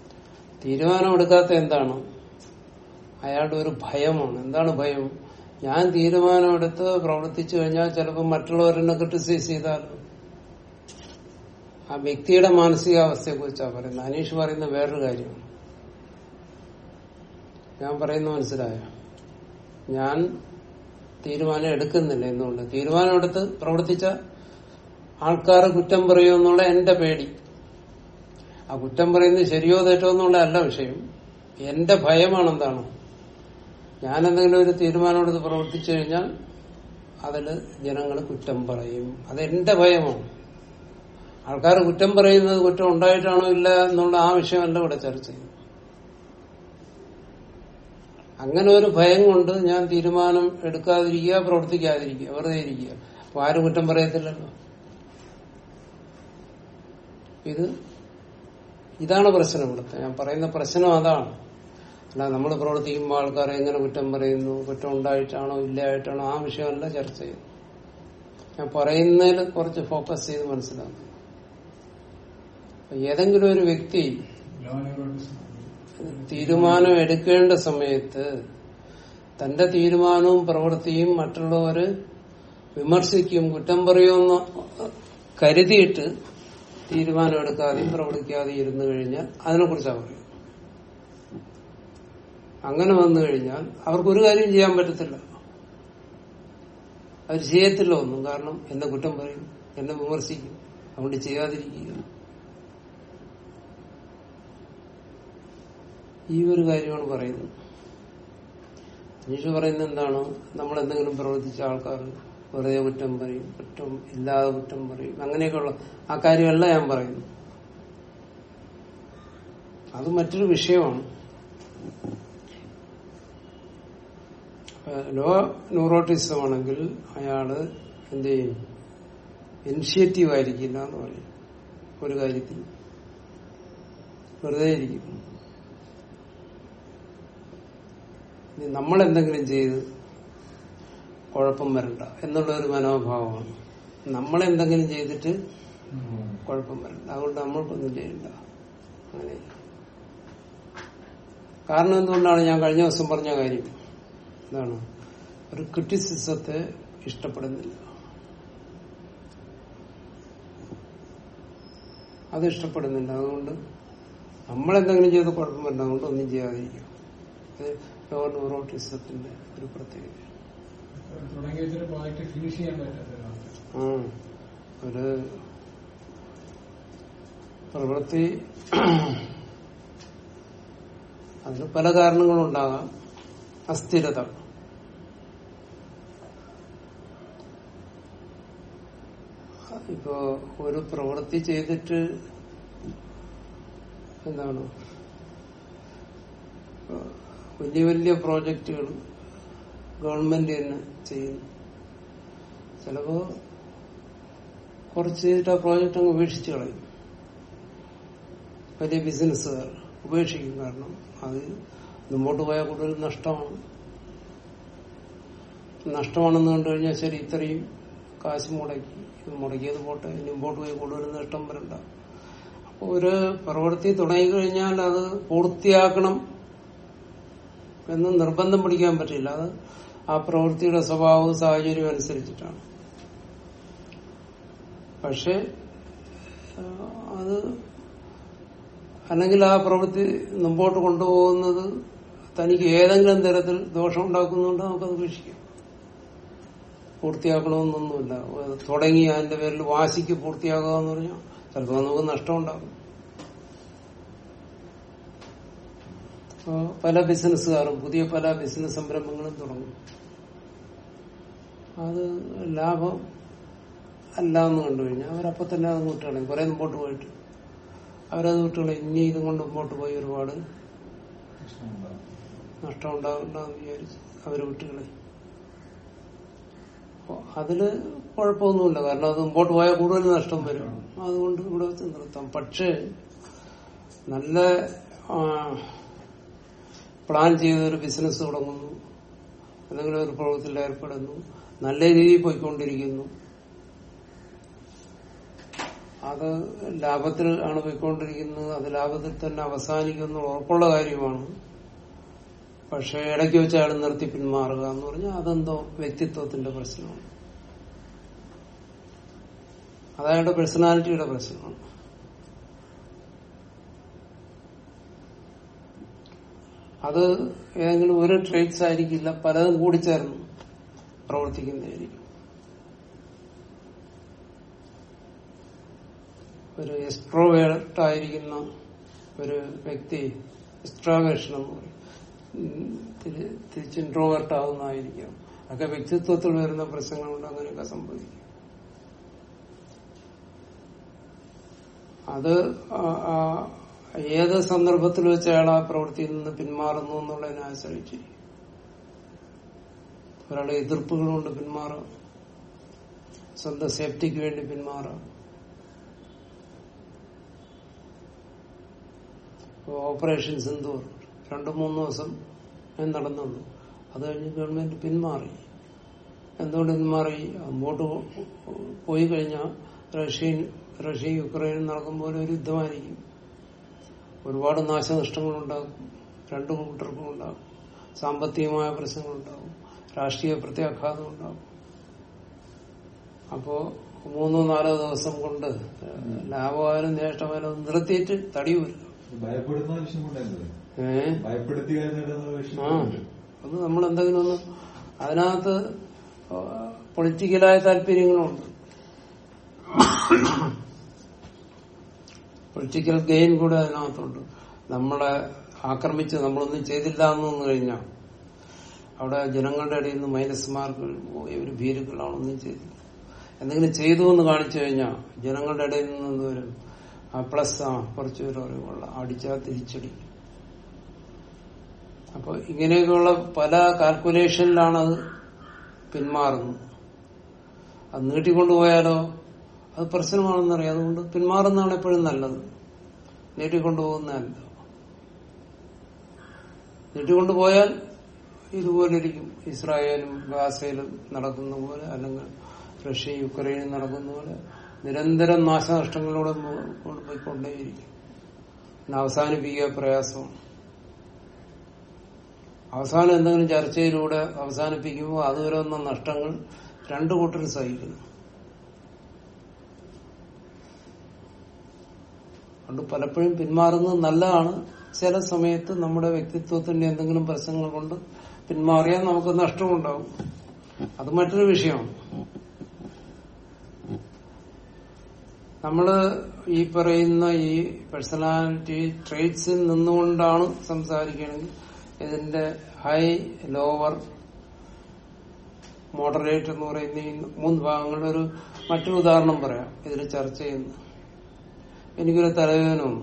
തീരുമാനമെടുക്കാത്ത എന്താണ് അയാളുടെ ഒരു ഭയമാണ് എന്താണ് ഭയം ഞാൻ തീരുമാനമെടുത്ത് പ്രവർത്തിച്ചു കഴിഞ്ഞാൽ ചിലപ്പോൾ മറ്റുള്ളവരെന്നെ ക്രിട്ടിസൈസ് ചെയ്താലോ ആ വ്യക്തിയുടെ മാനസികാവസ്ഥയെ കുറിച്ചാണ് പറയുന്നത് അനീഷ് പറയുന്ന വേറൊരു കാര്യമാണ് ഞാൻ പറയുന്ന മനസ്സിലായോ ഞാൻ തീരുമാനം എടുക്കുന്നില്ല എന്തുകൊണ്ട് തീരുമാനം എടുത്ത് പ്രവർത്തിച്ച ആൾക്കാർ കുറ്റം പറയുമോ എന്നുള്ള എന്റെ പേടി ആ കുറ്റം പറയുന്നത് ശരിയോ തെറ്റോ എന്നുള്ള അല്ല വിഷയം എന്റെ ഭയമാണ് എന്താണ് ഞാൻ എന്തെങ്കിലും ഒരു തീരുമാനം എടുത്ത് പ്രവർത്തിച്ചു കഴിഞ്ഞാൽ അതില് ജനങ്ങൾ കുറ്റം പറയും അത് എന്റെ ഭയമാണ് ആൾക്കാർ കുറ്റം പറയുന്നത് കുറ്റം ഉണ്ടായിട്ടാണോ ഇല്ല എന്നുള്ള ആ വിഷയമല്ല ഇവിടെ ചർച്ച ചെയ്യുന്നത് അങ്ങനെ ഒരു ഭയം കൊണ്ട് ഞാൻ തീരുമാനം എടുക്കാതിരിക്കുക പ്രവർത്തിക്കാതിരിക്കുക വെറുതെ ഇരിക്കുക അപ്പൊ ആരും കുറ്റം പറയത്തില്ലല്ലോ ഇത് ഇതാണ് പ്രശ്നം ഇവിടുത്തെ ഞാൻ പറയുന്ന പ്രശ്നം അതാണ് അല്ല നമ്മൾ പ്രവർത്തിക്കുമ്പോൾ ആൾക്കാർ എങ്ങനെ കുറ്റം പറയുന്നു കുറ്റം ഉണ്ടായിട്ടാണോ ഇല്ലായിട്ടാണോ ആ വിഷയമല്ല ചർച്ച ചെയ്യുന്നത് ഞാൻ പറയുന്നതിൽ കുറച്ച് ഫോക്കസ് ചെയ്ത് മനസ്സിലാക്കും ഏതെങ്കിലും ഒരു വ്യക്തി ലോ ന്യൂറോട്ടിസം തീരുമാനം എടുക്കേണ്ട സമയത്ത് തന്റെ തീരുമാനവും പ്രവൃത്തിയും മറ്റുള്ളവര് വിമർശിക്കും കുറ്റം പറയുമെന്ന് കരുതിയിട്ട് തീരുമാനം എടുക്കാതെയും പ്രവർത്തിക്കാതെയും ഇരുന്നു കഴിഞ്ഞാൽ അതിനെക്കുറിച്ചാണ് പറയുന്നത് അങ്ങനെ വന്നു കഴിഞ്ഞാൽ അവർക്കൊരു കാര്യം ചെയ്യാൻ പറ്റത്തില്ല അവർ ചെയ്യത്തില്ല ഒന്നും കാരണം എന്നെ കുറ്റം പറയും എന്നെ വിമർശിക്കും അതുകൊണ്ട് ചെയ്യാതിരിക്കുക ഈ ഒരു കാര്യമാണ് പറയുന്നത് അനീഷ് പറയുന്നത് എന്താണ് നമ്മൾ എന്തെങ്കിലും പ്രവർത്തിച്ച ആൾക്കാർ വെറുതെ കുറ്റം പറയും കുറ്റം ഇല്ലാതെ കുറ്റം പറയും അങ്ങനെയൊക്കെയുള്ള ആ കാര്യമല്ല ഞാൻ പറയുന്നു അത് മറ്റൊരു വിഷയമാണ് ലോ ന്യൂറോട്ടിസം ആണെങ്കിൽ അയാള് എന്ത് ചെയ്യും ഇനിഷ്യേറ്റീവ് ആയിരിക്കില്ല എന്ന് പറയും ഒരു കാര്യത്തിൽ വെറുതെ ഇരിക്കും ഇനി നമ്മൾ എന്തെങ്കിലും ചെയ്ത് കുഴപ്പം വരണ്ട എന്നുള്ള ഒരു മനോഭാവമാണ് നമ്മൾ എന്തെങ്കിലും ചെയ്തിട്ട് കുഴപ്പം വരണ്ട അതുകൊണ്ട് നമ്മൾക്കൊന്നും ചെയ്യണ്ട അങ്ങനെ കാരണം എന്തുകൊണ്ടാണ് ഞാൻ കഴിഞ്ഞ ദിവസം പറഞ്ഞ കാര്യം എന്താണ് ഒരു ക്രിറ്റിസിസത്തെ ഇഷ്ടപ്പെടുന്നില്ല അത് ഇഷ്ടപ്പെടുന്നില്ല അതുകൊണ്ട് നമ്മൾ എന്തെങ്കിലും ചെയ്ത് കുഴപ്പം വരണ്ട അതുകൊണ്ട് ഒന്നും ചെയ്യാതിരിക്കും ഇത് ലോ ന്യൂറോട്ടിസത്തിന്റെ ഒരു പ്രത്യേകത തുടങ്ങി വെച്ചൊരു പ്രോജക്റ്റ് ഫിനിഷ് ചെയ്യാൻ പറ്റാത്തതാണ് ആ ഒരു പ്രവൃത്തി അതിന് പല കാരണങ്ങളുണ്ടാകാം അസ്ഥിരത ഇപ്പോ ഒരു പ്രവൃത്തി ചെയ്തിട്ട് എന്താണ് ഇപ്പോ വലിയ വലിയ പ്രോജക്റ്റുകൾ ഗവൺമെന്റ് തന്നെ ചെയ്യുന്നു ചിലപ്പോ കുറച്ച് ചെയ്തിട്ട് ആ പ്രോജക്റ്റ് അങ്ങ് ഉപേക്ഷിച്ച് കളയും വലിയ ബിസിനസ്സുകാർ ഉപേക്ഷിക്കും കാരണം അത് മുമ്പോട്ട് പോയാൽ കൂടുതൽ നഷ്ടമാണ് നഷ്ടമാണെന്ന് കണ്ടു കഴിഞ്ഞാൽ ശരി ഇത്രയും കാശ് മുടക്കി ഇത് മുടക്കിയത് പോട്ടെ ഇനി മുമ്പോട്ട് പോയി കൂടുതൽ നഷ്ടം വരണ്ട അപ്പൊ ഒരു പ്രവൃത്തി തുടങ്ങിക്കഴിഞ്ഞാൽ അത് പൂർത്തിയാക്കണം എന്ന് നിർബന്ധം പിടിക്കാൻ പറ്റില്ല അത് ആ പ്രവൃത്തിയുടെ സ്വഭാവവും സാഹചര്യവും അനുസരിച്ചിട്ടാണ് പക്ഷെ ആ, അത് അല്ലെങ്കിൽ ആ പ്രവൃത്തി മുമ്പോട്ട് കൊണ്ടുപോകുന്നത് തനിക്ക് ഏതെങ്കിലും തരത്തിൽ ദോഷം ഉണ്ടാക്കുന്നുണ്ട് നമുക്കത് ഉപേക്ഷിക്കാം പൂർത്തിയാക്കണമെന്നൊന്നുമില്ല അത് തുടങ്ങി അതിന്റെ പേരിൽ വാശിക്ക് പൂർത്തിയാക്കുക എന്ന് പറഞ്ഞാൽ ചിലപ്പോൾ നമുക്ക് നഷ്ടം ഉണ്ടാകും ഇപ്പോ പല ബിസിനസ്സുകാരും പുതിയ പല ബിസിനസ് സംരംഭങ്ങളും തുടങ്ങും അത് ലാഭം അല്ല എന്ന് കണ്ടു കഴിഞ്ഞാൽ അവരപ്പൊ തന്നെ അത് വിട്ടുകളയും കുറെ മുമ്പോട്ട് പോയിട്ട് അവരത് വിട്ടുകളയും ഇനി ഇതും കൊണ്ട് മുമ്പോട്ട് പോയി ഒരുപാട് നഷ്ടം ഉണ്ടാകണ്ടെന്ന് വിചാരിച്ച് അവര് വിട്ടുകളയും അപ്പൊ അതില് കുഴപ്പമൊന്നുമില്ല കാരണം അത് മുമ്പോട്ട് പോയാൽ കൂടുതൽ നഷ്ടം വരും അതുകൊണ്ട് ഇവിടെ വെച്ച് നിർത്താം പക്ഷേ നല്ല ആ, പ്ലാൻ ചെയ്ത ഒരു ബിസിനസ് തുടങ്ങുന്നു എന്തെങ്കിലും ഒരു പ്രവൃത്തിയിൽ ഏർപ്പെടുന്നു നല്ല രീതിയിൽ പോയിക്കൊണ്ടിരിക്കുന്നു അത് ലാഭത്തിൽ ആണ് പോയിക്കൊണ്ടിരിക്കുന്നത് അത് ലാഭത്തിൽ തന്നെ അവസാനിക്കുന്ന ഉറപ്പുള്ള കാര്യമാണ് പക്ഷെ ഇടയ്ക്ക് വെച്ച് അയാൾ നിർത്തി പിന്മാറുക എന്ന് പറഞ്ഞാൽ അതെന്തോ വ്യക്തിത്വത്തിന്റെ പ്രശ്നമാണ് അതയാളുടെ പേഴ്സണാലിറ്റിയുടെ പ്രശ്നമാണ് അത് ഏതെങ്കിലും ഒരു ട്രേറ്റ്സ് ആയിരിക്കില്ല പലതും കൂടിച്ചേർന്ന് പ്രവർത്തിക്കുന്നതായിരിക്കും ഒരു എക്സ്ട്രോവേർട്ട് ആയിരിക്കുന്ന ഒരു വ്യക്തി എക്സ്ട്രാവേഷൻ എന്ന് പറയും ഉം, തിരി- തിരിച്ച് ഇൻട്രോവേർട്ട് ആവുന്നതായിരിക്കാം അതൊക്കെ വ്യക്തിത്വത്തിൽ വരുന്ന പ്രശ്നങ്ങളുണ്ട് അങ്ങനെയൊക്കെ സംഭവിക്കും അത് ആ- ആ ഏത് സന്ദർഭത്തിൽ വെച്ച് അയാൾ ആ പ്രവൃത്തിയിൽ നിന്ന് പിന്മാറുന്നു എന്നുള്ളതിനെ ആശ്രയിച്ചിരിക്കും ഒരാളെ എതിർപ്പുകൾ കൊണ്ട് പിന്മാറാം സ്വന്തം സേഫ്റ്റിക്ക് വേണ്ടി പിന്മാറാം ഇപ്പൊ ഓപ്പറേഷൻ സിന്ദൂർ രണ്ടു മൂന്ന് ദിവസം ഞാൻ നടന്നുള്ളൂ അത് കഴിഞ്ഞ് ഗവൺമെന്റ് പിന്മാറി എന്തുകൊണ്ട് പിന്മാറി അങ്ങോട്ട് പോയി കഴിഞ്ഞാൽ റഷ്യൻ റഷ്യ യുക്രൈനും നടക്കുമ്പോൾ ഒരു യുദ്ധമായിരിക്കും ഒരുപാട് നാശനഷ്ടങ്ങളുണ്ടാകും രണ്ടു കൂട്ടർക്കും ഉണ്ടാകും സാമ്പത്തികമായ പ്രശ്നങ്ങളുണ്ടാകും രാഷ്ട്രീയ പ്രത്യാഘാതം ഉണ്ടാകും അപ്പോ മൂന്നോ നാലോ ദിവസം കൊണ്ട് ലാഭമായാലും നേട്ടമായാലും നിർത്തിയിട്ട് തടിയൂല്ല ഭയപ്പെടുന്ന വിഷയമുണ്ടായിരുന്നത് ഏഹ് ഭയപ്പെടുത്തി നേടുന്ന ആ വിഷയം അത് നമ്മൾ എന്തെങ്കിലും ഒന്ന് അതിനകത്ത് പൊളിറ്റിക്കലായ താല്പര്യങ്ങളുണ്ട് പൊളിറ്റിക്കൽ ഗെയിൻ കൂടെ അതിനകത്തുണ്ട് നമ്മളെ ആക്രമിച്ച് നമ്മളൊന്നും ചെയ്തില്ല എന്ന് വന്നു കഴിഞ്ഞാൽ അവിടെ ജനങ്ങളുടെ ഇടയിൽ നിന്ന് മൈനസ് മാർക്ക് ഒരു ഭീരുക്കളാണ് ഒന്നും ചെയ്തില്ല എന്തെങ്കിലും ചെയ്തു എന്ന് കാണിച്ചു കഴിഞ്ഞാൽ ജനങ്ങളുടെ ഇടയിൽ നിന്ന് എന്ത് വരും ആ പ്ലസ് ആ കുറച്ച് പേര് അറിവുള്ള അടിച്ചാൽ തിരിച്ചടി അപ്പൊ ഇങ്ങനെയൊക്കെയുള്ള പല കാൽക്കുലേഷനിലാണ് അത് പിന്മാറുന്നത് അത് നീട്ടിക്കൊണ്ടുപോയാലോ അത് പ്രശ്നമാണെന്നറിയാം അതുകൊണ്ട് പിന്മാറുന്നതാണ് എപ്പോഴും നല്ലത് നീട്ടിക്കൊണ്ടുപോകുന്നതല്ല നീട്ടിക്കൊണ്ടുപോയാൽ ഇതുപോലെ ഇരിക്കും ഇസ്രായേലും ഗാസയിലും നടക്കുന്ന പോലെ അല്ലെങ്കിൽ റഷ്യ യുക്രൈനും നടക്കുന്ന പോലെ നിരന്തരം നാശനഷ്ടങ്ങളിലൂടെ മു- കൊണ്ടുപോയിക്കൊണ്ടേയിരിക്കും പിന്നെ അവസാനിപ്പിക്കുക പ്രയാസമാണ് അവസാനം എന്തെങ്കിലും ചർച്ചയിലൂടെ അവസാനിപ്പിക്കുമ്പോൾ അതുവരെ വന്ന നഷ്ടങ്ങൾ രണ്ടു കൂട്ടരും സഹിക്കുന്നു അതുകൊണ്ട് പലപ്പോഴും പിന്മാറുന്നത് നല്ലതാണ് ചില സമയത്ത് നമ്മുടെ വ്യക്തിത്വത്തിന്റെ എന്തെങ്കിലും പ്രശ്നങ്ങൾ കൊണ്ട് പിന്മാറിയാൽ നമുക്ക് നഷ്ടമുണ്ടാവും അത് മറ്റൊരു വിഷയമാണ് നമ്മള് ഈ പറയുന്ന ഈ പേഴ്സണാലിറ്റി ട്രേറ്റ്സിൽ നിന്നുകൊണ്ടാണ് സംസാരിക്കുകയാണെങ്കിൽ ഇതിന്റെ ഹൈ ലോവർ മോഡറേറ്റ് എന്ന് പറയുന്ന ഈ മൂന്ന് ഭാഗങ്ങളുടെ ഒരു മറ്റൊരു ഉദാഹരണം പറയാം ഇതിൽ ചർച്ച ചെയ്യുന്നു എനിക്കൊരു തലവേദന വന്നു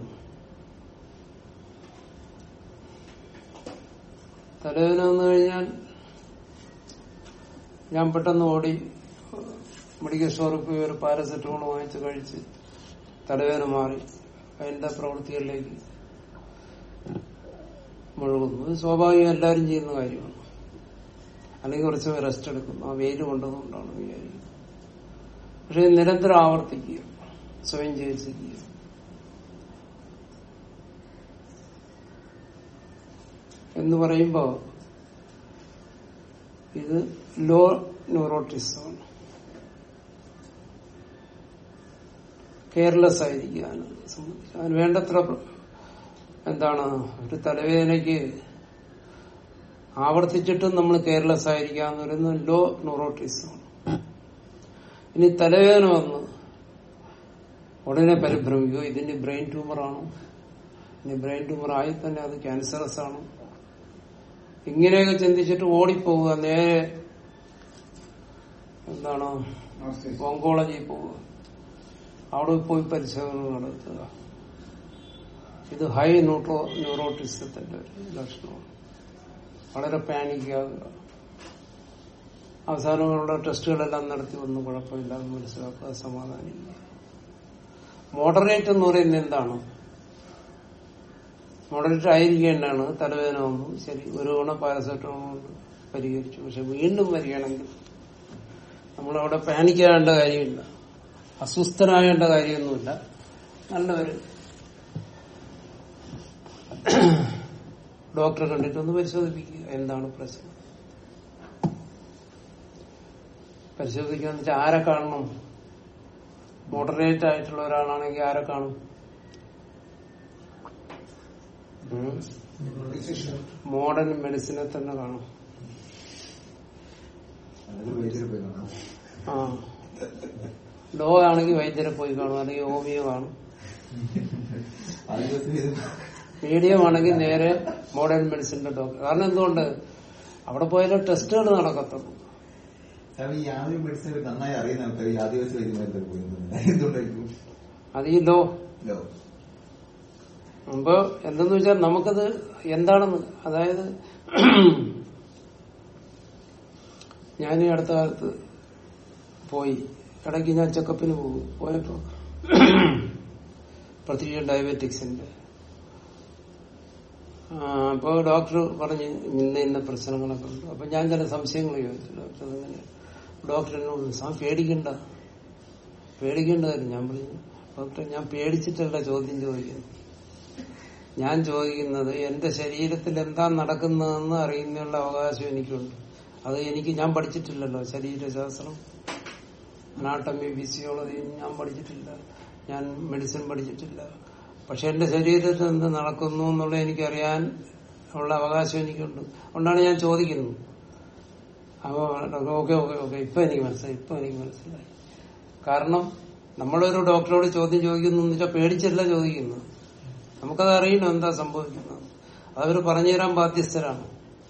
തലവേദന വന്നു കഴിഞ്ഞാൽ ഞാൻ പെട്ടെന്ന് ഓടി മെഡിക്കൽ സ്റ്റോറിൽ പോയി ഒരു പാരസെറ്റമോൾ വാങ്ങിച്ച് കഴിച്ച് തലവേദന മാറി അതിന്റെ പ്രവൃത്തികളിലേക്ക് മുഴുകുന്നു ഇത് സ്വാഭാവികം എല്ലാവരും ചെയ്യുന്ന കാര്യമാണ് അല്ലെങ്കിൽ കുറച്ച് റെസ്റ്റ് എടുക്കുന്നു ആ വെയിൽ കൊണ്ടതുകൊണ്ടാണ് വിചാരിക്കുന്നത് പക്ഷെ ഇത് നിരന്തരം ആവർത്തിക്കുക സ്വയം ചികിത്സിക്കുക എന്ന് പറയുമ്പോ ഇത് ലോ ന്യൂറോട്ടിസമാണ് കെയർലെസ് ആയിരിക്കുക അതിനെ സംബന്ധിച്ച് അതിന് വേണ്ടത്ര പ്ര- എന്താണ് ഒരു തലവേദനയ്ക്ക് ആവർത്തിച്ചിട്ടും നമ്മൾ കെയർലെസ് ആയിരിക്കുക എന്ന് പറയുന്നത് ലോ ന്യൂറോട്ടിസമാണ് ഇനി തലവേദന വന്ന് ഉടനെ പരിഭ്രമിക്കുക ഇതിന് ബ്രെയിൻ ട്യൂമറാണോ ഇനി ബ്രെയിൻ ട്യൂമർ ആയി തന്നെ അത് ക്യാൻസറസ് ആണോ ഇങ്ങനെയൊക്കെ ചിന്തിച്ചിട്ട് ഓടിപ്പോവുക നേരെ എന്താണ് ഓങ്കോളജി പോവുക അവിടെ പോയി പരിശോധന നടത്തുക ഇത് ഹൈ ന്യൂട്രോ ന്യൂറോട്ടിസത്തിന്റെ ഒരു ലക്ഷണമാണ് വളരെ പാനിക്കാകുക അവസാനങ്ങളുടെ ടെസ്റ്റുകളെല്ലാം നടത്തി ഒന്നും കുഴപ്പമില്ലാന്ന് മനസ്സിലാക്കുക സമാധാനിക്കുക മോഡറേറ്റ് എന്ന് പറയുന്നത് എന്താണ് മോഡറേറ്റ് ആയിരിക്കേണ്ടാണ് തലവേദന വന്നു ശരി ഒരു ഗുണ പാരസെറ്റമോൾ കൊണ്ട് പരിഹരിച്ചു പക്ഷെ വീണ്ടും വരികയാണെങ്കിൽ നമ്മളവിടെ പാനിക്കാവേണ്ട കാര്യമില്ല അസ്വസ്ഥനാകേണ്ട കാര്യമൊന്നുമില്ല നല്ലൊരു ഡോക്ടറെ കണ്ടിട്ടൊന്ന് പരിശോധിപ്പിക്കുക എന്താണ് പ്രശ്നം പരിശോധിക്കാന്ന് വെച്ചാൽ ആരെ കാണണം മോഡറേറ്റ് ആയിട്ടുള്ള ഒരാളാണെങ്കിൽ ആരെ കാണും മോഡേൺ മെഡിസിനെ തന്നെ കാണും അതിൽ വൈദ്യുതി പോയി കാണാം ആ ലോ ആണെങ്കിൽ വൈദ്യരെ പോയി കാണും അല്ലെങ്കിൽ ഹോമിയോ കാണും ആയുർവേദത്തിൽ ഇത് മീഡിയം ആണെങ്കിൽ നേരെ മോഡേൺ മെഡിസിന്റെ ഡോക്ടർ കാരണം എന്തുകൊണ്ട് അവിടെ പോയാലും ടെസ്റ്റുകൾ നടക്കത്തുള്ളൂ കാരണം ഈ ആദ്യ മെഡിസിൻ നന്നായി അറിയുന്ന ആൾക്കാർ ഈ ആദിവാസി വൈദ്യന്മാരുടെ പോയി എന്തുകൊണ്ടായിരിക്കും അത് ഈ ലോ ലോ അപ്പൊ എന്തെന്ന് വെച്ചാൽ നമുക്കത് എന്താണെന്ന് അതായത് ഞാൻ ഈ അടുത്ത കാലത്ത് പോയി ഇടയ്ക്ക് ഞാൻ ചെക്കപ്പിന് പോകും പോയപ്പോ പ്രത്യേകിച്ച് ഡയബറ്റിക്സിന്റെ ആ, അപ്പൊ ഡോക്ടർ പറഞ്ഞ് ഇന്ന ഇന്ന പ്രശ്നങ്ങളൊക്കെ ഉണ്ട് അപ്പൊ ഞാൻ ചില സംശയങ്ങൾ ചോദിച്ചു ഡോക്ടർ അങ്ങനെ ഡോക്ടർ എന്നോട് സാ പേടിക്കണ്ട പേടിക്കേണ്ട കാര്യം ഞാൻ പറഞ്ഞു ഡോക്ടർ ഞാൻ പേടിച്ചിട്ടല്ല ചോദ്യം ചോദിക്കുന്നത് ഞാൻ ചോദിക്കുന്നത് എന്റെ ശരീരത്തിൽ എന്താ നടക്കുന്നതെന്ന് അറിയുന്നതിനുള്ള അവകാശം എനിക്കുണ്ട് അത് എനിക്ക് ഞാൻ പഠിച്ചിട്ടില്ലല്ലോ ശരീരശാസ്ത്രം അനാട്ടമി ഫിസിയോളജി ഞാൻ പഠിച്ചിട്ടില്ല ഞാൻ മെഡിസിൻ പഠിച്ചിട്ടില്ല പക്ഷെ എന്റെ ശരീരത്തിൽ എന്ത് നടക്കുന്നു എന്നുള്ളത് എനിക്കറിയാൻ ഉള്ള അവകാശം എനിക്കുണ്ട് അതുകൊണ്ടാണ് ഞാൻ ചോദിക്കുന്നത് അപ്പൊ ഓക്കെ ഓക്കെ ഓക്കെ ഇപ്പൊ എനിക്ക് മനസ്സിലായി ഇപ്പൊ എനിക്ക് മനസ്സിലായി കാരണം നമ്മളൊരു ഡോക്ടറോട് ചോദ്യം ചോദിക്കുന്നു എന്ന് വെച്ചാൽ പേടിച്ചല്ല ചോദിക്കുന്നത് നമുക്കത് അറിയണം എന്താ സംഭവിക്കുന്നത് അതവർ പറഞ്ഞു തരാൻ ബാധ്യസ്ഥരാണ്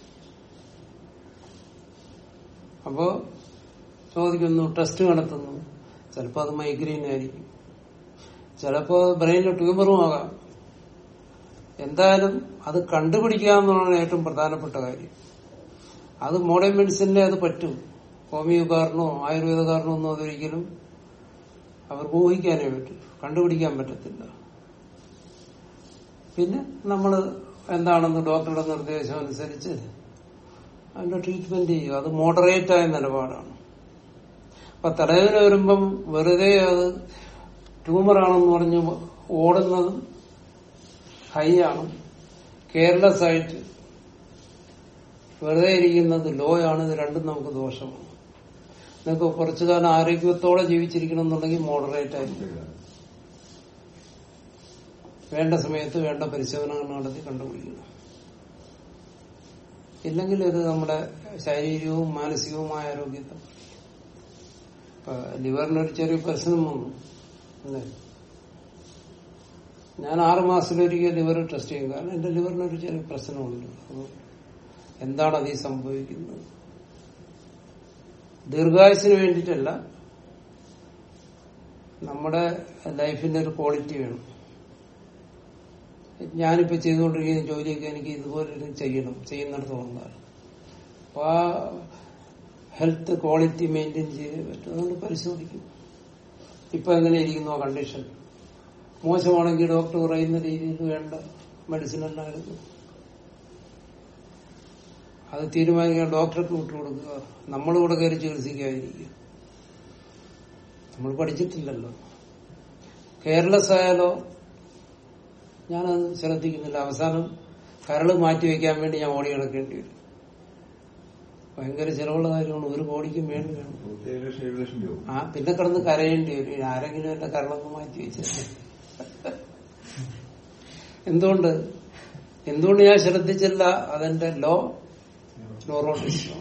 അപ്പോ ചോദിക്കുന്നു ടെസ്റ്റ് നടത്തുന്നു ചിലപ്പോൾ അത് മൈഗ്രെയിൻ ആയിരിക്കും ചിലപ്പോ ബ്രെയിനിൽ ട്യൂമറും ആകാം എന്തായാലും അത് കണ്ടുപിടിക്കുക എന്നുള്ളതാണ് ഏറ്റവും പ്രധാനപ്പെട്ട കാര്യം അത് മോഡേൺ മെഡിസിനെ അത് പറ്റും ഹോമിയോകാരനോ ആയുർവേദകാരനോ ഒന്നും അതൊരിക്കലും അവർക്ക് ഊഹിക്കാനേ പറ്റും കണ്ടുപിടിക്കാൻ പറ്റത്തില്ല പിന്നെ നമ്മൾ എന്താണെന്ന് ഡോക്ടറുടെ നിർദ്ദേശം അനുസരിച്ച് അതിന്റെ ട്രീറ്റ്മെന്റ് ചെയ്യുക അത് മോഡറേറ്റ് ആയ നിലപാടാണ് അപ്പൊ തലവേദന വരുമ്പം വെറുതെ അത് ട്യൂമറാണെന്ന് പറഞ്ഞ് ഓടുന്നതും ഹൈ ആണ് കെയർലെസ് ആയിട്ട് വെറുതെ ഇരിക്കുന്നത് ലോ ആണ് ഇത് രണ്ടും നമുക്ക് ദോഷമാണ് നിങ്ങൾക്ക് കുറച്ചു കാലം ആരോഗ്യത്തോടെ ജീവിച്ചിരിക്കണം എന്നുണ്ടെങ്കിൽ മോഡറേറ്റ് ആയിരിക്കും വേണ്ട സമയത്ത് വേണ്ട പരിശോധനകൾ നടത്തി കണ്ടുപിടിക്കണം ഇല്ലെങ്കിൽ ഇത് നമ്മുടെ ശാരീരികവും മാനസികവുമായ ആരോഗ്യത്തെ ഇപ്പൊ ലിവറിനൊരു ചെറിയ പ്രശ്നം വന്നു അല്ലേ ഞാൻ ആറു മാസത്തിലൊരിക്കൽ ലിവർ ടെസ്റ്റ് ചെയ്യും കാരണം എന്റെ ലിവറിനൊരു ചെറിയ പ്രശ്നമുണ്ട് അപ്പൊ എന്താണ് അത് ഈ സംഭവിക്കുന്നത് ദീർഘായുസിന് വേണ്ടിയിട്ടല്ല നമ്മുടെ ലൈഫിന്റെ ഒരു ക്വാളിറ്റി വേണം ഞാനിപ്പോ ചെയ്തുകൊണ്ടിരിക്കുന്ന ജോലിയൊക്കെ എനിക്ക് ഇതുപോലെ ഒരു ചെയ്യണം ചെയ്യുന്നിടത്തോളം കാലം അപ്പൊ ആ ഹെൽത്ത് ക്വാളിറ്റി മെയിൻറ്റെയിൻ ചെയ്തേ പറ്റും അതുകൊണ്ട് പരിശോധിക്കും ഇപ്പൊ എങ്ങനെ ഇരിക്കുന്നു ആ കണ്ടീഷൻ മോശമാണെങ്കിൽ ഡോക്ടർ പറയുന്ന രീതിയിൽ വേണ്ട മെഡിസിൻ എല്ലാം എടുക്കും അത് തീരുമാനിക്കാൻ ഡോക്ടർക്ക് വിട്ടുകൊടുക്കുക നമ്മളിവിടെ കയറി ചികിത്സിക്കാതിരിക്കുക നമ്മൾ പഠിച്ചിട്ടില്ലല്ലോ കെയർലെസ് ആയാലോ ഞാനത് ശ്രദ്ധിക്കുന്നില്ല അവസാനം കരള് മാറ്റി വെക്കാൻ വേണ്ടി ഞാൻ ഓടി കിടക്കേണ്ടി വരും ഭയങ്കര ചിലവുള്ള കാര്യമാണ് ഒരു കോടിക്കും വേണ്ടി വേണം ഏഴ് ലക്ഷം ഏഴ് ലക്ഷം രൂപ ആ പിന്നെ കിടന്ന് കരയേണ്ടി വരും ആരെങ്കിലും എന്റെ കരളൊന്ന് മാറ്റി വെച്ചത് എന്തുകൊണ്ട് എന്തുകൊണ്ട് ഞാൻ ശ്രദ്ധിച്ചില്ല അതെന്റെ ലോ ന്യൂറോട്ടിസമാണ്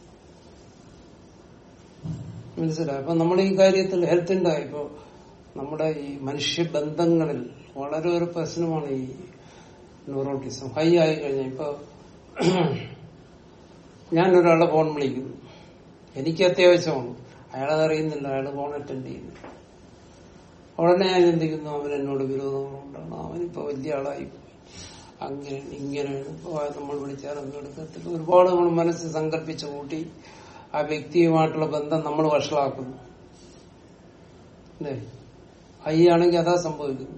മനസ്സിലായി അപ്പൊ നമ്മൾ ഈ കാര്യത്തിൽ ഹെൽത്തിന്റെ ഇപ്പോ നമ്മുടെ ഈ മനുഷ്യബന്ധങ്ങളിൽ വളരെ ഒരു പ്രശ്നമാണ് ഈ ന്യൂറോട്ടിസം ഹൈ ആയി കഴിഞ്ഞാൽ ഇപ്പൊ ഞാൻ ഒരാളെ ഫോൺ വിളിക്കുന്നു എനിക്ക് അത്യാവശ്യമാണ് അയാളത് അറിയുന്നില്ല അയാൾ ഫോൺ അറ്റൻഡ് ചെയ്യുന്നു ഉടനെ ഞാൻ ചിന്തിക്കുന്നു അവൻ എന്നോട് വിരോധങ്ങളുണ്ടാണ് അവനിപ്പോ വലിയ ആളായി പോയി അങ്ങനെയാണ് ഇങ്ങനെയാണ് ഇപ്പൊ നമ്മൾ വിളിച്ചാൽ അങ്ങ് എടുക്കത്തില്ല ഒരുപാട് നമ്മൾ മനസ്സ് സങ്കല്പിച്ച് കൂട്ടി ആ വ്യക്തിയുമായിട്ടുള്ള ബന്ധം നമ്മൾ വഷളാക്കുന്നു അല്ലേ ഹൈ ആണെങ്കിൽ അതാ സംഭവിക്കുന്നു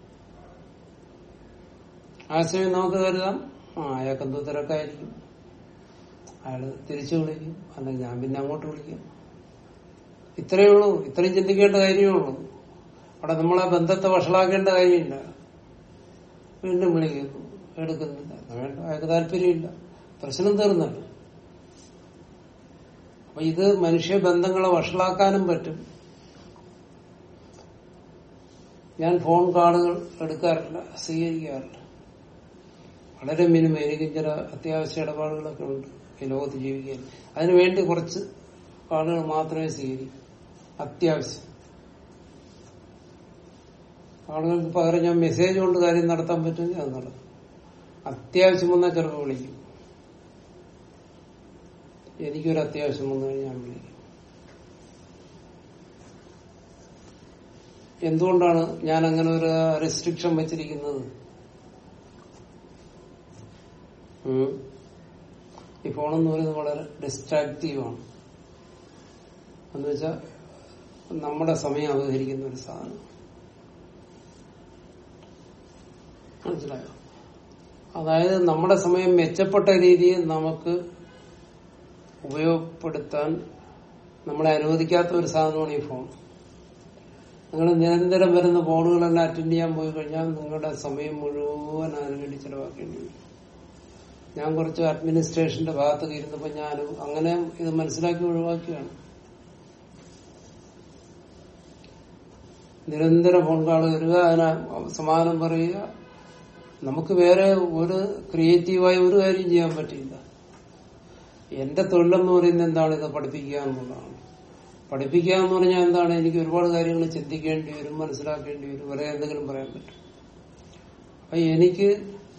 ആ സമയം നമുക്ക് കരുതാം ആ അയാൾക്ക് എന്തോ തിരക്കായിരിക്കും അയാള് തിരിച്ചു വിളിക്കും അല്ലെങ്കിൽ ഞാൻ പിന്നെ അങ്ങോട്ട് വിളിക്കാം ഇത്രയേ ഉള്ളൂ ഇത്രയും ചിന്തിക്കേണ്ട കാര്യമേ ഉള്ളൂ അവിടെ നമ്മളെ ബന്ധത്തെ വഷളാക്കേണ്ട കാര്യമില്ല വീണ്ടും വിളിക്കുന്നു എടുക്കുന്നില്ല വേണ്ട അയാൾക്ക് താല്പര്യമില്ല പ്രശ്നം തീർന്നാണ് അപ്പൊ ഇത് മനുഷ്യ ബന്ധങ്ങളെ വഷളാക്കാനും പറ്റും ഞാൻ ഫോൺ കാളുകൾ എടുക്കാറില്ല സ്വീകരിക്കാറില്ല വളരെ മിനിമം എനിക്ക് ചില അത്യാവശ്യ ഇടപാടുകളൊക്കെ ഉണ്ട് ഈ ലോകത്ത് ജീവിക്കാൻ അതിനുവേണ്ടി കുറച്ച് ആളുകൾ മാത്രമേ സ്വീകരിക്കൂ അത്യാവശ്യം ആളുകൾക്ക് പകരം ഞാൻ മെസ്സേജ് കൊണ്ട് കാര്യം നടത്താൻ പറ്റുമെങ്കിൽ അത് നടത്തും അത്യാവശ്യം വന്നാൽ ചിലപ്പോൾ വിളിക്കും എനിക്കൊരു അത്യാവശ്യം വന്നു കഴിഞ്ഞാൽ ഞാൻ വിളിക്കും എന്തുകൊണ്ടാണ് ഞാൻ അങ്ങനെ ഒരു റെസ്ട്രിക്ഷൻ വെച്ചിരിക്കുന്നത് ഉം. ഈ ഫോണെന്ന് പറയുന്നത് വളരെ ഡിസ്ട്രാക്റ്റീവാണ് എന്ന് വെച്ചാൽ നമ്മുടെ സമയം അപഹരിക്കുന്ന ഒരു സാധനം മനസ്സിലായോ അതായത് നമ്മുടെ സമയം മെച്ചപ്പെട്ട രീതിയിൽ നമുക്ക് ഉപയോഗപ്പെടുത്താൻ നമ്മളെ അനുവദിക്കാത്ത ഒരു സാധനമാണ് ഈ ഫോൺ നിങ്ങൾ നിരന്തരം വരുന്ന ഫോണുകളെല്ലാം അറ്റൻഡ് ചെയ്യാൻ പോയി കഴിഞ്ഞാൽ നിങ്ങളുടെ സമയം മുഴുവൻ അതിനു വേണ്ടി ചെലവാക്കേണ്ടി വരും ഞാൻ കുറച്ച് അഡ്മിനിസ്ട്രേഷന്റെ ഭാഗത്തൊക്കെ ഇരുന്നപ്പോ ഞാൻ അങ്ങനെ ഇത് മനസ്സിലാക്കി ഒഴിവാക്കിയാണ് നിരന്തരം ഫോൺ കാൾ വരിക അതിന് സമാധാനം പറയുക നമുക്ക് വേറെ ഒരു ക്രിയേറ്റീവായ ഒരു കാര്യം ചെയ്യാൻ പറ്റില്ല എന്റെ തൊഴിലെന്ന് പറയുന്നത് എന്താണ് ഇത് പഠിപ്പിക്കുക എന്നുള്ളതാണ് പഠിപ്പിക്കുക എന്ന് പറഞ്ഞാൽ എന്താണ് എനിക്ക് ഒരുപാട് കാര്യങ്ങൾ ചിന്തിക്കേണ്ടി വരും മനസ്സിലാക്കേണ്ടി വരും വേറെ എന്തെങ്കിലും പറയാൻ പറ്റും അപ്പൊ എനിക്ക്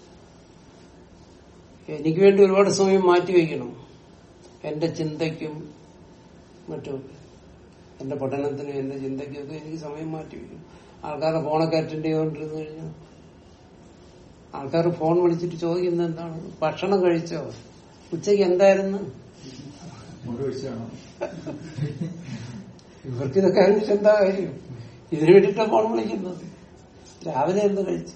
എനിക്ക് വേണ്ടി ഒരുപാട് സമയം മാറ്റി വയ്ക്കണം എന്റെ ചിന്തയ്ക്കും മറ്റും എന്റെ പഠനത്തിനും എന്റെ ചിന്തയ്ക്കും ഒക്കെ എനിക്ക് സമയം മാറ്റി വയ്ക്കും ആൾക്കാരുടെ ഫോണൊക്കെ അറ്റൻഡ് ചെയ്തുകൊണ്ടിരുന്നു കഴിഞ്ഞാൽ ആൾക്കാർ ഫോൺ വിളിച്ചിട്ട് ചോദിക്കുന്നത് എന്താണ് ഭക്ഷണം കഴിച്ചോ ഉച്ചയ്ക്ക് എന്തായിരുന്നു മുഴുവൻ ഒഴിച്ചാണോ ഇവർക്ക് ഇതൊക്കെ അറിഞ്ഞിട്ട് എന്താ കാര്യം ഇതിനു വേണ്ടിയിട്ടാണ് ഫോൺ വിളിക്കുന്നത് രാവിലെ എന്ത് കഴിച്ചു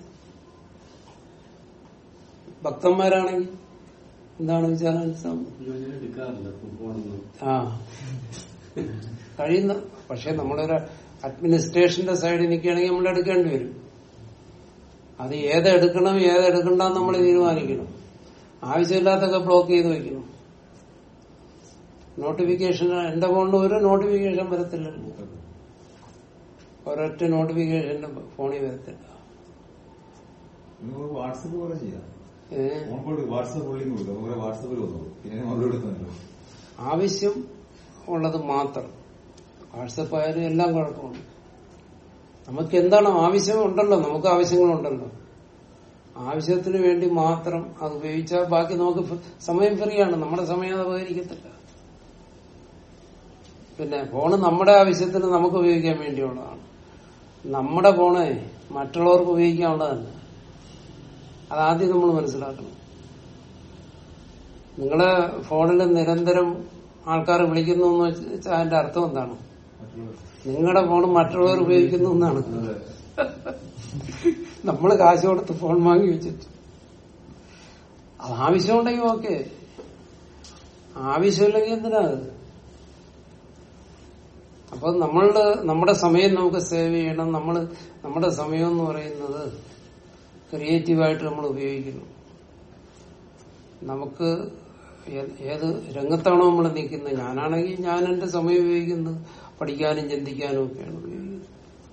ഭക്തന്മാരാണെങ്കിൽ എന്താണ് വിചാരം എടുക്കാറില്ല ഫോണൊന്നും ആ കഴിയുന്ന പക്ഷെ നമ്മളൊരു അഡ്മിനിസ്ട്രേഷന്റെ സൈഡിൽ നിൽക്കുകയാണെങ്കിൽ നമ്മൾ എടുക്കേണ്ടി വരും അത് ഏതെടുക്കണം ഏതെടുക്കണ്ടെന്ന് നമ്മൾ തീരുമാനിക്കണം ആവശ്യമില്ലാത്തൊക്കെ ബ്ലോക്ക് ചെയ്ത് വെക്കണം നോട്ടിഫിക്കേഷൻ എന്റെ ഫോണിൽ ഒരു നോട്ടിഫിക്കേഷൻ വരത്തില്ലല്ലോ ഒരൊറ്റ നോട്ടിഫിക്കേഷൻ ഫോണിൽ വരത്തില്ല നിങ്ങൾ വാട്സപ്പ് പോലെ ചെയ്യാം ഏ? ഫോൺ കോൾ വാട്സപ്പ് ഉള്ളിൽ കൊടുക്കാം കുറെ വാട്സപ്പിൽ വന്നു പിന്നെ മറുപടി എടുക്കുന്നുണ്ടോ ആവശ്യം ഉള്ളത് മാത്രം വാട്സപ്പ് ആയാലും എല്ലാം കുഴപ്പമാണ് നമുക്ക് എന്താണ് ആവശ്യം ഉണ്ടല്ലോ നമുക്ക് ആവശ്യങ്ങളുണ്ടല്ലോ ആവശ്യത്തിന് വേണ്ടി മാത്രം അത് ഉപയോഗിച്ചാൽ ബാക്കി നമുക്ക് ഫ- സമയം ഫ്രീ ആണ് നമ്മുടെ സമയം അത് ഉപകരിക്കത്തില്ല പിന്നെ ഫോണ് നമ്മുടെ ആവശ്യത്തിന് നമുക്ക് ഉപയോഗിക്കാൻ വേണ്ടിയുള്ളതാണ് നമ്മുടെ ഫോണ് മറ്റുള്ളവർക്ക് ഉപയോഗിക്കാനുള്ളതല്ല അതാദ്യം നമ്മൾ മനസ്സിലാക്കണം നിങ്ങളെ ഫോണിൽ നിരന്തരം ആൾക്കാർ വിളിക്കുന്നു എന്ന് വെച്ചാൽ അതിന്റെ അർത്ഥം എന്താണ് മറ്റുള്ളവർ നിങ്ങളുടെ ഫോൺ മറ്റുള്ളവർ ഉപയോഗിക്കുന്നു എന്നാണ് നമ്മൾ കാശ് കൊടുത്ത് ഫോൺ വാങ്ങി വെച്ചിട്ട് അത് ആവശ്യമുണ്ടെങ്കിൽ ഓക്കെ ആവശ്യമില്ലെങ്കിൽ എന്തിനാ അത് അപ്പൊ നമ്മളുടെ നമ്മുടെ സമയം നമുക്ക് സേവ് ചെയ്യണം നമ്മൾ നമ്മുടെ സമയം എന്ന് പറയുന്നത് ക്രിയേറ്റീവായിട്ട് നമ്മൾ ഉപയോഗിക്കണം നമുക്ക് ഏ- ഏത് രംഗത്താണോ നമ്മൾ നിൽക്കുന്നത് ഞാനാണെങ്കിൽ ഞാൻ എന്റെ സമയം ഉപയോഗിക്കുന്നത് പഠിക്കാനും ചിന്തിക്കാനും ഒക്കെയാണ് ഉപയോഗിക്കുന്നത്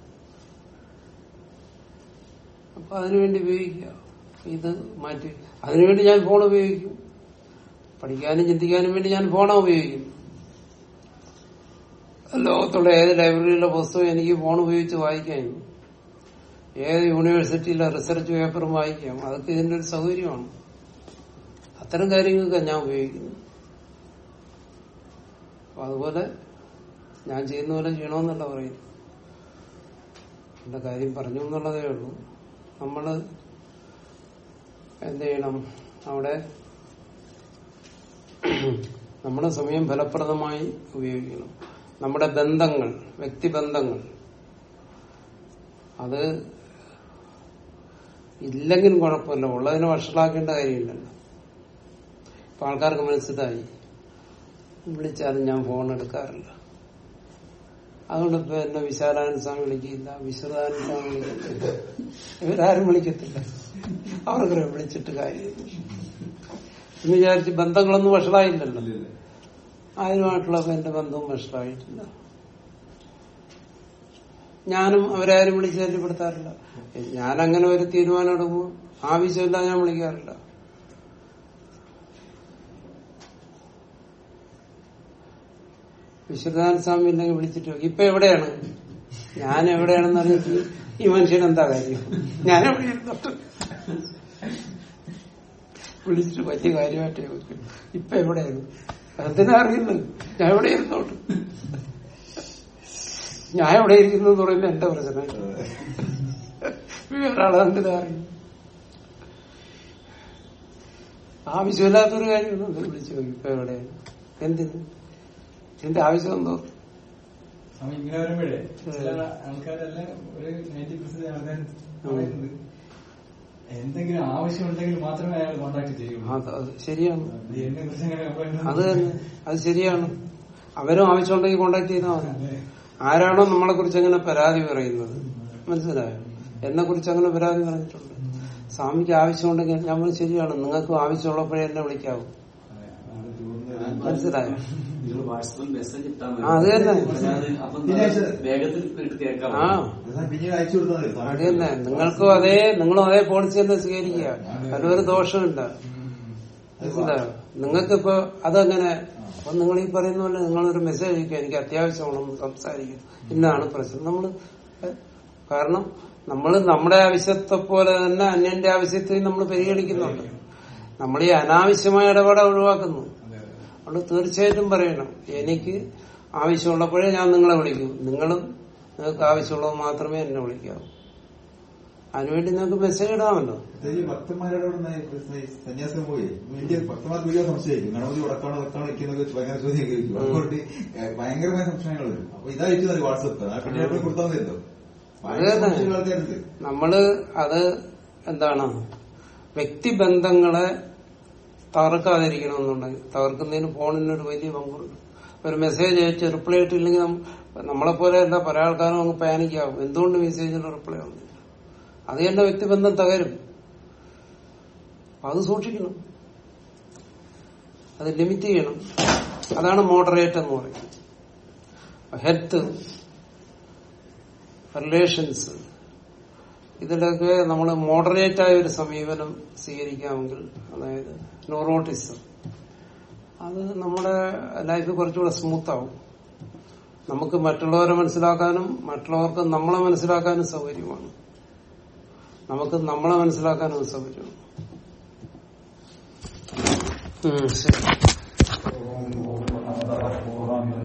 അപ്പൊ അതിനുവേണ്ടി ഉപയോഗിക്കുക ഇത് മാറ്റി അതിനുവേണ്ടി ഞാൻ ഫോൺ ഉപയോഗിക്കും പഠിക്കാനും ചിന്തിക്കാനും വേണ്ടി ഞാൻ ഫോണാണ് ഉപയോഗിക്കുന്നത് ലോകത്തുള്ള ഏത് ലൈബ്രറിയിലെ പുസ്തകം എനിക്ക് ഫോൺ ഉപയോഗിച്ച് വായിക്കാം ഏത് യൂണിവേഴ്സിറ്റിയിലെ റിസർച്ച് പേപ്പറും വായിക്കാം അതൊക്കെ ഇതിന്റെ ഒരു സൗകര്യമാണ് അത്തരം കാര്യങ്ങൾക്ക് ഞാൻ ഉപയോഗിക്കുന്നു അപ്പൊ അതുപോലെ ഞാൻ ചെയ്യുന്ന പോലെ ചെയ്യണമെന്നല്ല പറയുന്നു എന്റെ കാര്യം പറഞ്ഞു എന്നുള്ളതേ ഉള്ളൂ നമ്മള് എന്ത് ചെയ്യണം അവിടെ നമ്മുടെ സമയം ഫലപ്രദമായി ഉപയോഗിക്കണം നമ്മുടെ ബന്ധങ്ങൾ വ്യക്തിബന്ധങ്ങൾ അത് ഇല്ലെങ്കിലും കുഴപ്പമില്ല ഉള്ളതിനെ വഷളാക്കേണ്ട കാര്യമില്ലല്ലോ ഇപ്പൊ ആൾക്കാർക്ക് മനസ്സിലായി വിളിച്ചാലും ഞാൻ ഫോൺ എടുക്കാറില്ല അതുകൊണ്ട് ഇപ്പൊ എന്നെ വിശാലാനന്ദ സ്വാമി വിളിക്കില്ല വിശ്വനാനന്ദ സ്വാമി വിളിക്കത്തില്ല ഇവരാരും വിളിക്കത്തില്ല അവർക്ക് വിളിച്ചിട്ട് കാര്യമില്ല എന്ന് വിചാരിച്ച് ബന്ധങ്ങളൊന്നും വഷളായില്ലല്ലോ ആരുമായിട്ടുള്ള എന്റെ ബന്ധവും വഷളായിട്ടില്ല ഞാനും അവരാരും വിളിച്ച് ശല്യപ്പെടുത്താറില്ല ഞാൻ അങ്ങനെ ഒരു തീരുമാനം എടുക്കുമ്പോൾ ആവശ്യമില്ല ഞാൻ വിളിക്കാറില്ല വിശ്വനാഥ സ്വാമി ഉണ്ടെങ്കിൽ വിളിച്ചിട്ട് നോക്കി ഇപ്പൊ എവിടെയാണ് ഞാൻ എവിടെയാണെന്ന് അറിഞ്ഞിട്ട് ഈ മനുഷ്യൻ എന്താ കാര്യം ഞാൻ എവിടെ ഇരുന്നിട്ട് വിളിച്ചിട്ട് വലിയ കാര്യമായിട്ട് ചോദിക്കും ഇപ്പൊ എവിടെയാണ് എന്തിനാ അറിയുന്നത് ഞാൻ എവിടെ ഇരുന്നോട്ട് ഞാൻ എവിടെ ഇരിക്കുന്നു എന്ന് പറയുന്നത് എന്റെ പ്രശ്നം വേറൊരാളെ എന്തിനാ അറിയും ആവശ്യമില്ലാത്തൊരു കാര്യമൊന്നും വിളിച്ചു നോക്കി ഇപ്പൊ എവിടെയാണ് എന്തിന് ഇതിന്റെ ആവശ്യം എന്തോ സ്വാമി ഇങ്ങനെ വരുമ്പോഴേ ചില ആൾക്കാരെല്ലാം ഒരു നയൻറ്റി പെർസെന്റ് ആൾക്കാർ പറയുന്നത് എന്തെങ്കിലും ആവശ്യമുണ്ടെങ്കിൽ മാത്രമേ അയാൾ കോണ്ടാക്ട് ചെയ്യുള്ളൂ അത് അത് ശരിയാണ് അത് എന്നെ കുറിച്ച് അങ്ങനെ complaint അത് തന്നെ അത് ശരിയാണ് അവരും ആവശ്യമുണ്ടെങ്കിൽ കോണ്ടാക്ട് ചെയ്താൽ മതി ആരാണോ നമ്മളെ കുറിച്ച് അങ്ങനെ പരാതി പറയുന്നത് മനസ്സിലായോ എന്നെ കുറിച്ച് അങ്ങനെ പരാതി പറഞ്ഞിട്ടുണ്ട് സ്വാമിക്ക് ആവശ്യമുണ്ടെങ്കിൽ ഞാൻ പറഞ്ഞു, ശരിയാണ് നിങ്ങൾക്ക് ആവശ്യമുള്ളപ്പോഴേ എന്നെ വിളിക്കാവൂ അതെ, അതാണ് ചോദിക്കുന്നത്. മനസ്സിലായോ നിങ്ങൾ വാട്സപ്പിൽ മെസ്സേജ് ഇട്ടാൽ ആ, അത് തന്നെ. അപ്പം പിന്നെ അയച്ചത്. വേഗത്തിൽ ഇട്ട് കേൾക്കാം ആ അത് പിന്നീട് അയച്ചു കൊടുത്താൽ മതി. അത് തന്നെ നിങ്ങൾക്കും അതേ നിങ്ങളും അതേ പോളിസി തന്നെ സ്വീകരിക്കുക അതിലൊരു ദോഷമില്ല മനസ്സിലായോ നിങ്ങൾക്കിപ്പോ അതങ്ങനെ അപ്പൊ നിങ്ങൾ ഈ പറയുന്ന പോലെ നിങ്ങളൊരു മെസ്സേജ് അയക്കുക എനിക്ക് അത്യാവശ്യമാണെന്ന് സംസാരിക്കും ഇന്നാണ് പ്രശ്നം നമ്മള് ഏ, കാരണം നമ്മൾ നമ്മുടെ ആവശ്യത്തെ പോലെ തന്നെ അന്യന്റെ ആവശ്യത്തെ നമ്മൾ പരിഗണിക്കുന്നുണ്ട് നമ്മൾ ഈ അനാവശ്യമായ ഇടപാട് ഒഴിവാക്കുന്നു അതെ, അതെ. അതുകൊണ്ട് തീർച്ചയായിട്ടും പറയണം എനിക്ക് ആവശ്യമുള്ളപ്പോഴേ ഞാൻ നിങ്ങളെ വിളിക്കൂ നിങ്ങളും നിങ്ങൾക്ക് ആവശ്യമുള്ളത് മാത്രമേ എന്നെ വിളിക്കാവൂ അതിനുവേണ്ടി നിങ്ങൾക്ക് മെസ്സേജ് ഇടാമല്ലോ ഇത് ഈ ഭക്തന്മാരുടെ അവിടെ സന്യാസം പോയി വലിയ ഭക്തന്മാർക്ക് വലിയ സംശയമായിരിക്കും ഗണപതി ഉടക്കാണോ ഉടക്കാണോ വെക്കുന്നൊക്കെ വെച്ച് ഭയങ്കര ചോദ്യം ചോദിക്കും അതുകൊണ്ട് ഏഹ് ഭയങ്കരമായ സംശയങ്ങൾ വരും അപ്പൊ ഇതാ അയച്ചു മതി വാട്സപ്പ് ആ പിന്നെ എപ്പോഴും കൊടുത്താൽ മതിയല്ലോ ഭയങ്കര അത് തന്നെ. സംശയമുള്ള ആൾക്കാരുണ്ട് നമ്മള് അത് എന്താണ് വ്യക്തിബന്ധങ്ങളെ തകർക്കാതിരിക്കണമെന്നുണ്ടെങ്കിൽ തകർക്കുന്നതിന് ഫോണിനൊരു വലിയ പങ്കുണ്ട് ഒരു മെസ്സേജ് അയച്ച് റിപ്ലൈ ഇട്ടില്ലെങ്കിൽ നമ്മളെ പോലെ അല്ല പല ആൾക്കാരും അങ്ങ് പാനിക്കാവും എന്തുകൊണ്ട് മെസ്സേജിന് റിപ്ലൈ വന്നില്ല അത് തന്നെ വ്യക്തിബന്ധം തകരും അത് സൂക്ഷിക്കണം അത് ലിമിറ്റ് ചെയ്യണം അതാണ് മോഡറേറ്റ് എന്ന് പറയുന്നത് ഹെൽത്ത് റിലേഷൻസ് ഇതിലൊക്കെ നമ്മൾ മോഡറേറ്റ് ആയ ഒരു സമീപനം സ്വീകരിക്കാമെങ്കിൽ അതായത് ന്യൂറോട്ടിസം അത് നമ്മുടെ ലൈഫ് കുറച്ചുകൂടെ സ്മൂത്ത് ആവും നമുക്ക് മറ്റുള്ളവരെ മനസ്സിലാക്കാനും മറ്റുള്ളവർക്ക് നമ്മളെ മനസ്സിലാക്കാനും സൗകര്യമാണ് നമുക്ക് നമ്മളെ മനസ്സിലാക്കാനും സൗകര്യമാണ് ഉം, ശരി ഓം ഓം നമഃ